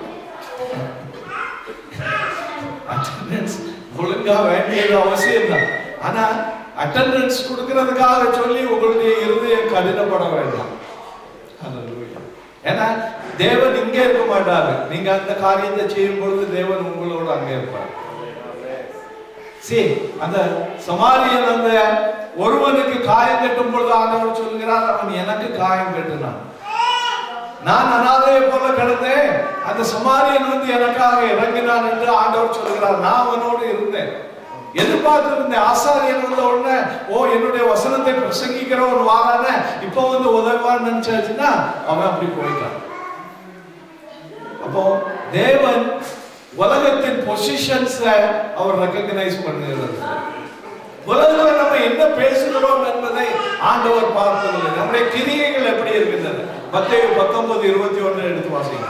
அட்டெண்டன்ஸ் ஒழுங்கா வேண்டியது அவசியம் தான் ஆனா அட்டெண்டன்ஸ் கொடுக்கறதுக்காக சொல்லி உங்களுடைய இருதயம் கடினப்பட வேண்டாம் Hallelujah. ஏன்னா தேவன் இங்கே இருக்க மாட்டாரு நீங்க அந்த காரியத்தை செய்யும் பொழுது தேவன் உங்களோட அங்கே இருப்பார் சரி அந்த சமாரியன் அந்த ஒருவனுக்கு காயம் கட்டும் பொழுது ஆண்டவர் சொல்கிறார் அவன் எனக்கு காயம் கட்டினான் நான் அனாதையை போல கிடந்தேன் அந்த சமாரியன் வந்து எனக்காக இறங்கினான் என்று ஆண்டவர் சொல்கிறார் நான் அவனோடு இருந்தேன் எதிர்பார்த்து இருந்தேன் ஆசாரியன் வந்த உடனே ஓ என்னுடைய வசனத்தை பிரசங்கிக்கிறவன் வாரான இப்ப வந்து உதவான்னு நினைச்சாச்சுன்னா அவன் அப்படி போயிட்டான் அப்போ தேவன் உலகத்தின் பொசிஷன்ஸ் அவர் ரெக்கக்னைஸ் பண்ணுகிறது உலகத்துல நம்ம என்ன பேசுகிறோம் என்பதை ஆண்டவர் பார்ப்பதில்லை நம்முடைய கிரியைகள் எப்படி இருக்கின்றன மத்தேயு பத்தொன்பது இருபத்தி ஒன்று எடுத்து வாசிங்க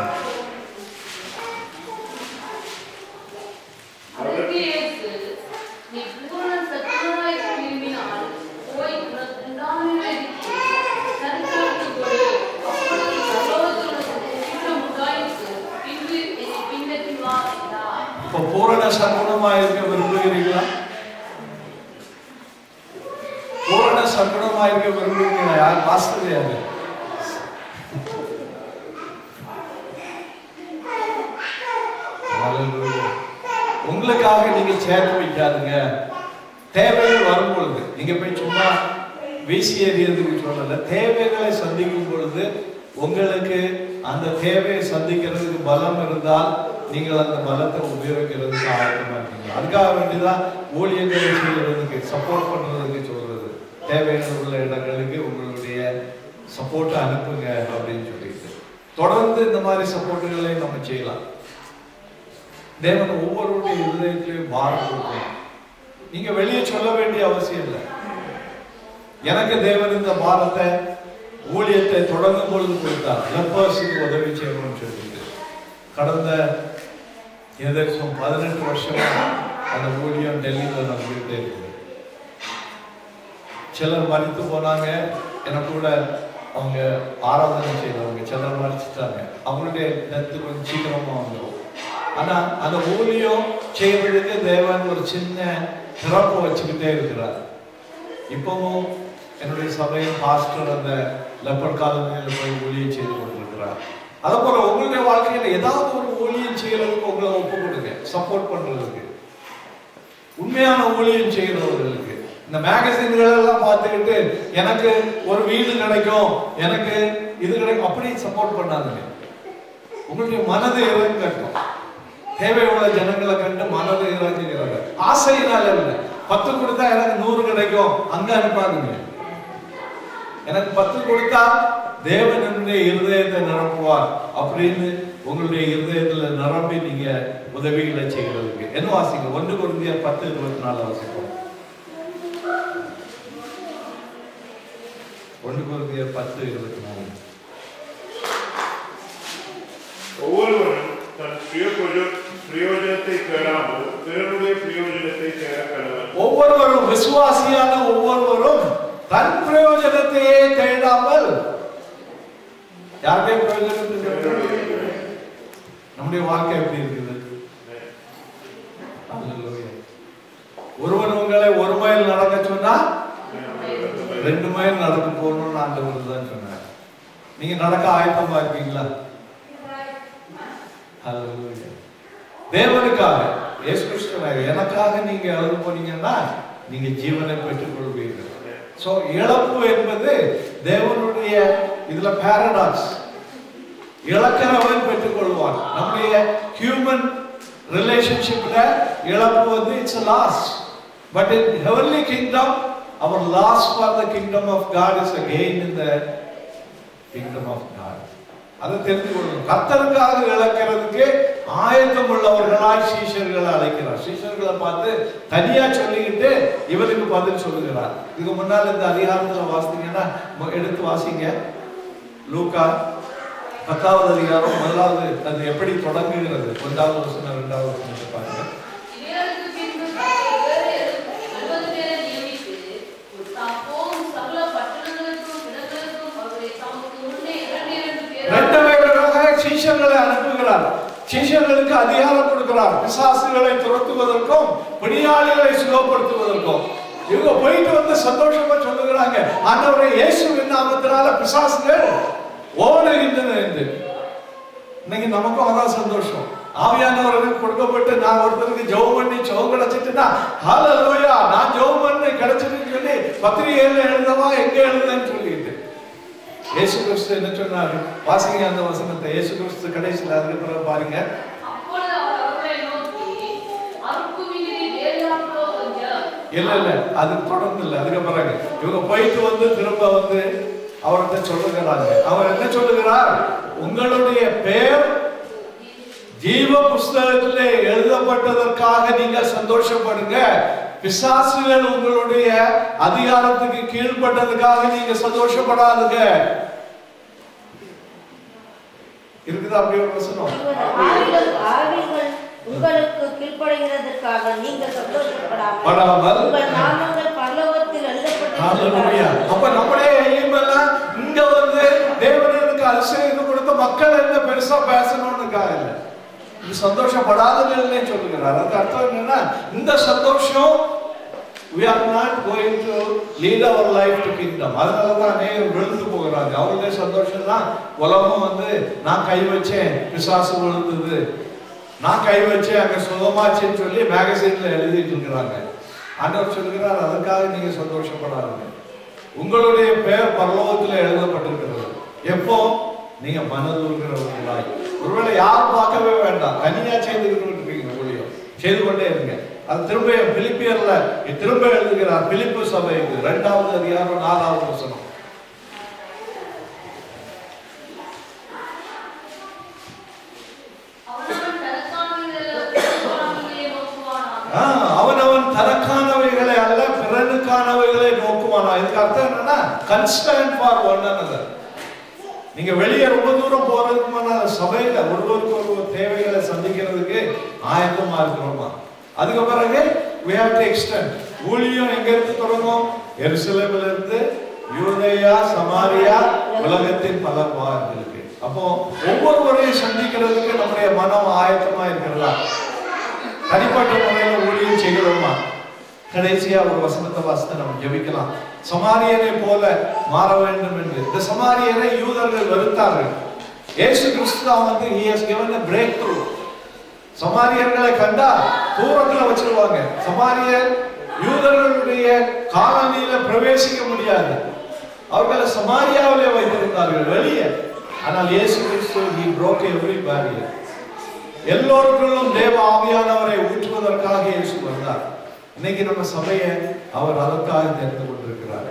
அதற்கு இயேசு, நீ பூரண சத்துருவாய் விரும்பினால் போய் உனக்கு உண்டானதை விற்று தரித்திரருக்கு கொடு. அப்பொழுது பரலோகத்தில் உனக்கு கிரீடம் உண்டாயிற்று. பின்பு என்னை பின்பற்றி வா என்றார். இப்ப பூரண சகுனமா இருக்க விரும்புகிறீங்களா பூரண சகுனமா இருக்க விரும்புகிறீங்களா யார் வாஸ்தது யாரு Hallelujah. உங்களுக்காக நீங்க சேர்த்து வைக்காதுங்க தேவைகள் வரும் பொழுது நீங்க போய் சும்மா வீசி எறியதுக்கு சொல்லல தேவைகளை சந்திக்கும் பொழுது உங்களுக்கு அந்த தேவையை சந்திக்கிறதுக்கு பலம் இருந்தால் நீங்கள் அந்த பலத்தை உபயோகிக்கிறதுக்கு ஆயத்தமா இருக்கீங்க அதுக்காக வேண்டிதான் ஊழியர்களை செய்யறதுக்கு சப்போர்ட் பண்றதுக்கு சொல்றது தேவைகள் உள்ள இடங்களுக்கு உங்களுடைய சப்போர்ட்டை அனுப்புங்க அப்படின்னு சொல்லிட்டு தொடர்ந்து இந்த மாதிரி சப்போர்ட்டுகளை நம்ம செய்யலாம் தேவன் ஒவ்வொருடைய இருதயத்திலையும் பாரம் கொடுக்கணும் நீங்க வெளியே சொல்ல வேண்டிய அவசியம் இல்லை எனக்கு தேவன் இந்த பாரத்தை ஊழியத்தை தொடங்கும் பொழுது கொடுத்தார் லெப்பர்ஸுக்கு உதவி செய்யணும்னு சொல்லிட்டு கடந்த ஏதாச்சும் பதினெட்டு வருஷமா அந்த ஊழியம் டெல்லியில் நடந்துகிட்டே இருக்குது சிலர் மறித்து போனாங்க எனக்கு கூட அவங்க ஆராதனை செய்தவங்க சிலர் மறிச்சிட்டாங்க அவங்களுடைய டெத்து கொஞ்சம் சீக்கிரமா வந்துடும் ஆனா அந்த ஊழியம் செய்வதற்கு தேவன் ஒரு சின்ன சிறப்பு வச்சுக்கிட்டே இருக்கிறார் இப்பவும் என்னுடைய சபையின் பாஸ்டர் அந்த லெப்பர் காலனியில் போய் ஊழியம் செய்து கொண்டிருக்கிறார் அதே போல உங்களுடைய வாழ்க்கையில ஏதாவது ஒரு ஊழியம் செய்யறதுக்கு உங்களை ஒப்பு கொடுங்க சப்போர்ட் பண்றதுக்கு உண்மையான ஊழியம் செய்கிறவர்களுக்கு இந்த மேகசின்கள் எல்லாம் பார்த்துக்கிட்டு எனக்கு ஒரு வீடு கிடைக்கும் எனக்கு இது கிடைக்கும் அப்படி சப்போர்ட் பண்ணாதுங்க உங்களுடைய மனது இறங்கட்டும் தேவை உள்ள ஜனங்களை கண்டு மனது இறங்குகிறது ஆசையினால இல்லை பத்து கொடுத்தா எனக்கு நூறு கிடைக்கும் அங்க அனுப்பாதுங்க எனக்கு பத்து கொடுத்தா தேவன் என்னுடைய இருதயத்தை நிரப்புவார் அப்படின்னு உங்களுடைய இருதயத்துல நிரம்பி நீங்க உதவிகளை செய்கிறதுக்கு என்ன வாசிங்க ஒன்று குருந்தியர் பத்து இருபத்தி நாலு வாசிப்போம் ஒன்று குருந்தியர் பத்து இருபத்தி நாலு ஒவ்வொருவரும் தன் சுய பிரயோ- பிரயோஜனத்தை தேடாமல் பிறருடைய பிரயோஜனத்தை தேட கடவன் ஒவ்வொருவரும் விசுவாசியான ஒவ்வொருவரும் தன் பிரயோஜனத்தையே தேடாமல் யாருடைய பிரயோஜனத்தை தேடுறது? நம்முடைய வாழ்க்கை எப்படி இருக்குது Hallelujah. ஒருவன் உங்களை ஒரு மைல் நடக்க சொன்னா ரெண்டு மைல் நடக்க போகணும்னு ஆண்டவர் தான் சொன்னார் நீங்க நடக்க ஆயத்தமா இருக்கீங்களா Hallelujah. தேவனுக்காக இயேசு கிறிஸ்துவாக எனக்காக நீங்க எழுத போனீங்கன்னா நீங்க ஜீவனை பெற்றுக் கொள்வீர்கள் சோ இழப்பு என்பது தேவனுடைய இதுல பாரடாக்ஸ் இழக்கிறவன் பெற்றுக்கொள்வான் நம்முடைய ஹியூமன் ரிலேஷன்ஷிப்ல இழப்பு வந்து it's loss but in heavenly kingdom our loss for the kingdom of God is again in the kingdom of God அதை தெரிந்து கொள்ளணும் கர்த்தருக்காக இழக்கிறதுக்கு ஆயத்தம் உள்ளவர்களாய் சீஷர்களை அழைக்கிறார் சீஷர்களை பார்த்து தனியா சொல்லிக்கிட்டு இவருக்கு பதில் சொல்லுகிறார் இதுக்கு முன்னால் இந்த அதிகாரத்துல வாசித்தீங்கன்னா மு- எடுத்து வாசிங்க லூக்கா பத்தாவது அதிகாரம் முதலாவது அது எப்படி தொடங்குகிறது ஒன்றாவது வருஷம் ரெண்டாவது வருஷம் பாருங்க இவருக்கு பின்பு கர்த்தர் வேறு எழுபது பேரை நியமித்து, தாம் போகும் சகல பட்டணங்களுக்கும் சிஷ்யர்களுக்கு அதிகாரம் கொடுக்கிறார் பிசாசுகளை துரத்துவதற்கும் பிணியாளிகளை சுகப்படுத்துவதற்கும் இவங்க போயிட்டு வந்து சந்தோஷமா சொல்லுகிறாங்க ஆண்டவரே இயேசுவின் நாமத்தினால பிசாசுகள் ஓடுகின்றன என்று இன்னைக்கு நமக்கும் அதான் சந்தோஷம் ஆவியானவர்களுக்கு கொடுக்கப்பட்டு நான் ஒருத்தருக்கு ஜெபம் பண்ணி ஜெபம் கிடைச்சிட்டுனா ஹalleluya நான் ஜெபம் பண்ணி கிடைச்சிட்டுன்னு சொல்லி பத்திரிகையில எழுதவா எங்க எழுதுன்னு சொல்லிட்டு இயேசு கிறிஸ்து என்ன சொன்னாரு வாசிங்க அந்த வசனத்தை இயேசு கிறிஸ்து கடைசியில் அதுக்கு பிறகு பாருங்க அப்பொழுது அவர் அவர்களை நோக்கி அறுப்பு மிகுதி வேறாப்போ கொஞ்சம் இல்ல இல்ல அது தொடர்ந்து இல்ல அதுக்கு பிறகு இவங்க போயிட்டு வந்து திரும்ப வந்து அவர்கிட்ட சொல்லுகிறாங்க அவர் என்ன சொல்லுகிறார் உங்களுடைய பெயர் ஜீவ புஸ்தகத்திலே எழுதப்பட்டதற்காக நீங்க சந்தோஷப்படுங்க பிசாசுகள் உங்களுடைய அதிகாரத்துக்கு கீழ்ப்பட்டதுக்காக நீங்க சந்தோஷப்படாதுங்க இருக்குதா அப்படி ஒரு வசனம் ஆவிகள் ஆவிகள் உங்களுக்கு கீழ்ப்படுகிறதற்காக நீங்கள் சந்தோஷப்படாமல் படாமல் உங்கள் நாமங்கள் பரலோகத்தில் ஹalleluya எழுதப்பட்டிருக்கிறார்கள் அப்ப நம்மளே எல்லாம் இங்க வந்து தேவனுக்கு அபிஷேகம் கொடுத்த மக்கள் என்ன பெருசா பேசணும்னுக்காக இல்ல இது சந்தோஷப்படாதவர்களே சொல்லுகிறார் அதுக்கு அர்த்தம் என்னன்னா இந்த சந்தோஷம் we are not going to lead our life to kingdom அதனால தான் அநேகர் விழுந்து போகிறாங்க அவங்களே சந்தோஷம் தான் உலகம் வந்து நான் கை வச்சேன் பிசாசு விழுந்தது நான் கை வச்சேன் அங்க சுகமாச்சுன்னு சொல்லி மேகசின்ல எழுதிட்டு இருக்கிறாங்க ஆண்டவர் சொல்கிறார் அதுக்காக நீங்க சந்தோஷப்படாதீங்க உங்களுடைய பெயர் பரலோகத்தில் எழுதப்பட்டிருக்கிறது எப்போ நீங்க மனதுருகிறவர்களாய் ஒருவேளை யாரும் பார்க்கவே வேண்டாம் தனியா செய்துக்கிட்டு இருக்கீங்க ஊழியம் செய்து கொண்டே இருங்க அது திரும்ப பிலிப்பியர்ல திரும்ப எழுதுகிறார் பிலிப்பு சபைக்கு இரண்டாவது அதிகாரம் நாலாவது வசனம் அவனவன் தனக்கானவைகளை நோக்குவானாக ஆ, அவனவன் தனக்கானவைகளை அல்ல பிறனுக்கானவைகளை நோக்குவானா இதுக்கு அர்த்தம் என்னன்னா கன்ஸ்டன்ட் ஃபார் ஒன் another நீங்க வெளியே ரொம்ப தூரம் போறதுக்கு முன்னால சபையில ஒருவருக்கு ஒருவர் தேவைகளை சந்திக்கிறதுக்கு ஆயத்தமா இருக்கிறோமா அதுக்கு பிறகு we have to extend ஊழியம் எங்க இருந்து தொடங்கும் எருசலேமில் இருந்து யூதேயா சமாரியா உலகத்தின் பல பாகங்களுக்கு அப்போ ஒவ்வொருவரையும் சந்திக்கிறதுக்கு நம்முடைய மனம் ஆயத்தமா இருக்கிறதா தனிப்பட்ட முறையில் ஊழியம் செய்கிறோமா கடைசியா ஒரு வசனத்தை வாசித்து நம்ம ஜெபிக்கலாம் சமாரியனை போல மாற வேண்டும் என்று இந்த சமாரியனை யூதர்கள் வெறுத்தார்கள் இயேசு கிறிஸ்து தான் வந்து he has given a breakthrough சமாரியர்களை கண்டா தூரத்துல வச்சிருவாங்க சமாரியர் யூதர்களுடைய காலனியில பிரவேசிக்க முடியாது அவர்களை சமாரியாவிலே வைத்திருந்தார்கள் வெளியே ஆனால் இயேசு கிறிஸ்து he broke every barrier எல்லோருக்குள்ளும் தேவ ஆவியானவரை ஊற்றுவதற்காக இயேசு வந்தார் இன்னைக்கு நம்ம சபையை அவர் அதற்காக தெரிந்து கொண்டிருக்கிறார்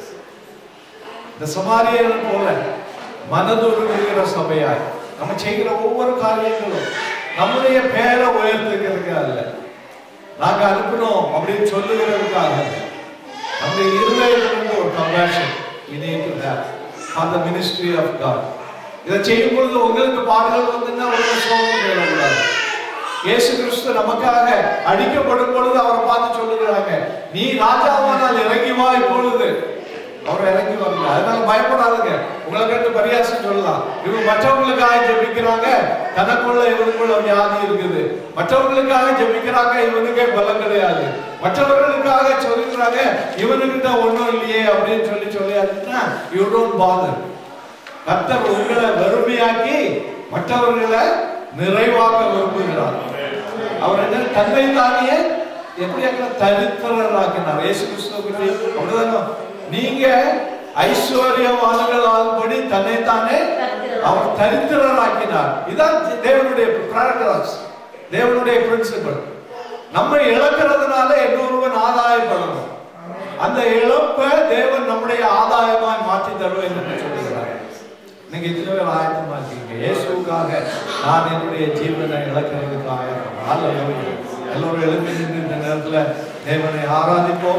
இந்த சமாரியர்கள் போல மனதுருகிற சபையாய் நம்ம செய்கிற ஒவ்வொரு காரியங்களும் நம்முடைய பேரை உயர்த்துக்கிறதுக்கு அல்ல நாங்க அனுப்பினோம் அப்படின்னு சொல்லுகிறதுக்காக அல்ல. நம்முடைய இருதயத்திலிருந்து ஒரு compassion we need to have on the ministry of God இதை செய்யும் பொழுது உங்களுக்கு பாடுகள் வந்துன்னா ஒரு சோகம் மேலக்கூடாது இயேசு கிறிஸ்து நமக்காக அடிக்கப்படும் பொழுது அவரை பார்த்து சொல்லுகிறாங்க நீ ராஜாவானால் இறங்கி வா இப்பொழுது அவர் இறங்கி வரல அதனால பயப்படாதுங்க உங்களை கண்டு பரியாசம் சொல்லலாம் இவங்க மற்றவங்களுக்காக ஜெபிக்கிறாங்க தனக்குள்ள இவனுக்குள்ள வியாதி இருக்குது மற்றவங்களுக்காக ஜெபிக்கிறாங்க இவனுக்கே பலம் கிடையாது மற்றவர்களுக்காக சொல்லுகிறாங்க இவனுக்கிட்ட ஒண்ணும் இல்லையே அப்படின்னு சொல்லி சொல்லியாச்சுன்னா யூ டோன்ட் பாதர் கர்த்தர் உங்களை வெறுமையாக்கி மற்றவர்களை நிறைவாக்க விரும்புகிறார் அவர் என்ன தன்னை தானியே எப்படி தரித்திரராக்கினார் இயேசு கிறிஸ்துவ பற்றி அப்படிதானே நீங்க ஐஸ்வர்யவான்கள் ஆகும்படி தன்னைத்தானே அவர் தரித்திரராக்கினார் இதான் தேவனுடைய paradox. தேவனுடைய பிரின்சிபல் நம்ம இழக்கிறதுனால இன்னொருவன் ஆதாயப்படணும் அந்த இழப்பை தேவன் நம்முடைய ஆதாயமாய் மாற்றி தருவேன் என்று சொல்லுகிறார் நீங்க இத்தனை பேர் ஆயத்தமா இருக்கீங்க இயேசுக்காக நான் என்னுடைய ஜீவனை இழக்கிறதுக்கு ஆயத்தம் ஹalleluya. எல்லோரும் எழுந்து நின்று இந்த நேரத்துல தேவனை ஆராதிப்போம்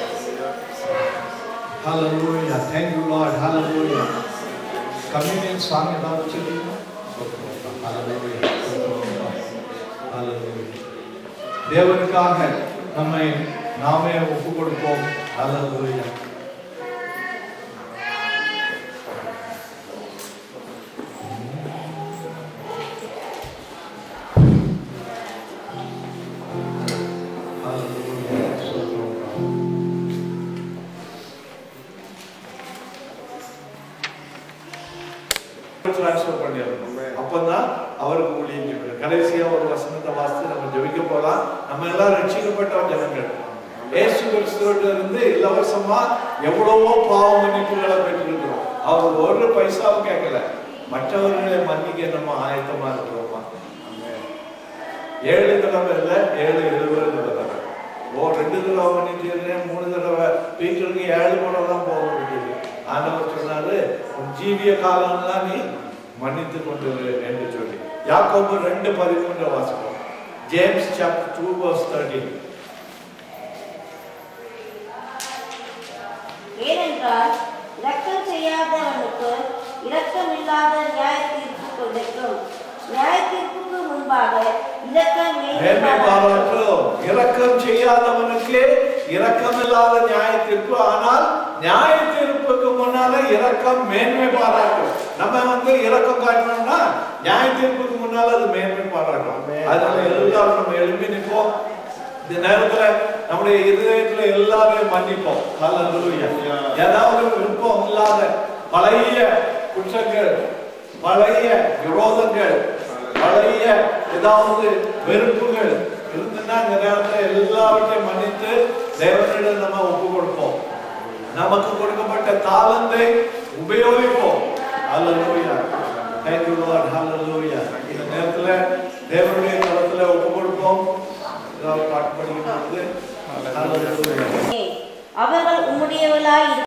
hallelujah thank you lord hallelujah communion song ஏதாவது வச்சிருக்கீங்களா Hallelujah. Hallelujah. தேவனுக்காக நம்மை நாமே ஒப்பு கொடுப்போம் ஹalleluya போகலாம் நம்ம எல்லாம் ரட்சிக்கப்பட்ட ஜனங்கள் இயேசு கிறிஸ்துவிட்ட இருந்து இலவசமா எவ்வளவோ பாவ மன்னிப்புகளை பெற்றிருக்கிறோம் அவர் ஒரு பைசாவும் கேட்கல மற்றவர்களை மன்னிக்க நம்ம ஆயத்தமா இருக்கிறோமா ஏழு தடவை இல்லை ஏழு எழுபது தடவை ஓ ரெண்டு தடவை மன்னிச்சிருந்தேன் மூணு தடவை பீட்டருக்கு ஏழு முறை தான் போக வேண்டியது ஆண்டவர் சொன்னாரு உன் ஜீவிய காலம்லாம் நீ மன்னித்து கொண்டிரு என்று சொல்லி யாக்கோபு ரெண்டு பதிமூன்று வாசிப்போம் James chapter two verse thirteen ஏனென்றால் இரக்கம் செய்யாதவனுக்கு இரக்கமில்லாத நியாய தீர்ப்பு கொண்டிருக்கும் நியாய தீர்ப்புக்கு முன்பாக இரக்கம் மேன்மை மேன்மை பாராட்டும் இரக்கம் செய்யாதவனுக்கு இரக்கம் இல்லாத நியாய தீர்ப்பு ஆனால் நியாய தீர்ப்புக்கு முன்னால இரக்கம் மேன்மை பாராட்டும் நம்ம வந்து இரக்கம் காட்டணும்னா நியாய தீர்ப்புக்கு முன்னால அது மேன்மை பாராட்டும் அதனால எல்லாரும் நம்ம எழுப்பி நிற்போம் இந்த நேரத்துல நம்முடைய இருதயத்துல எல்லாரையும் மன்னிப்போம் ஹalleluya ஏதாவது விருப்பம் இல்லாத பழைய குற்றங்கள் பழைய விரோதங்கள் பழைய ஏதாவது வெறுப்புகள் இருந்துன்னா இந்த நேரத்துல எல்லாவற்றையும் மன்னித்து தேவனிடம் நம்ம ஒப்பு கொடுப்போம் நமக்கு கொடுக்கப்பட்ட தாளந்தை உபயோகிப்போம் ஹalleluya thank you lord hallelujah இந்த நேரத்துல தேவனுடைய தளத்துல ஒப்பு கொடுப்போம் ஏதாவது பாட்டு படிக்கும் பொழுது hallelujah அவர்கள் உம்முடையவர்களாய்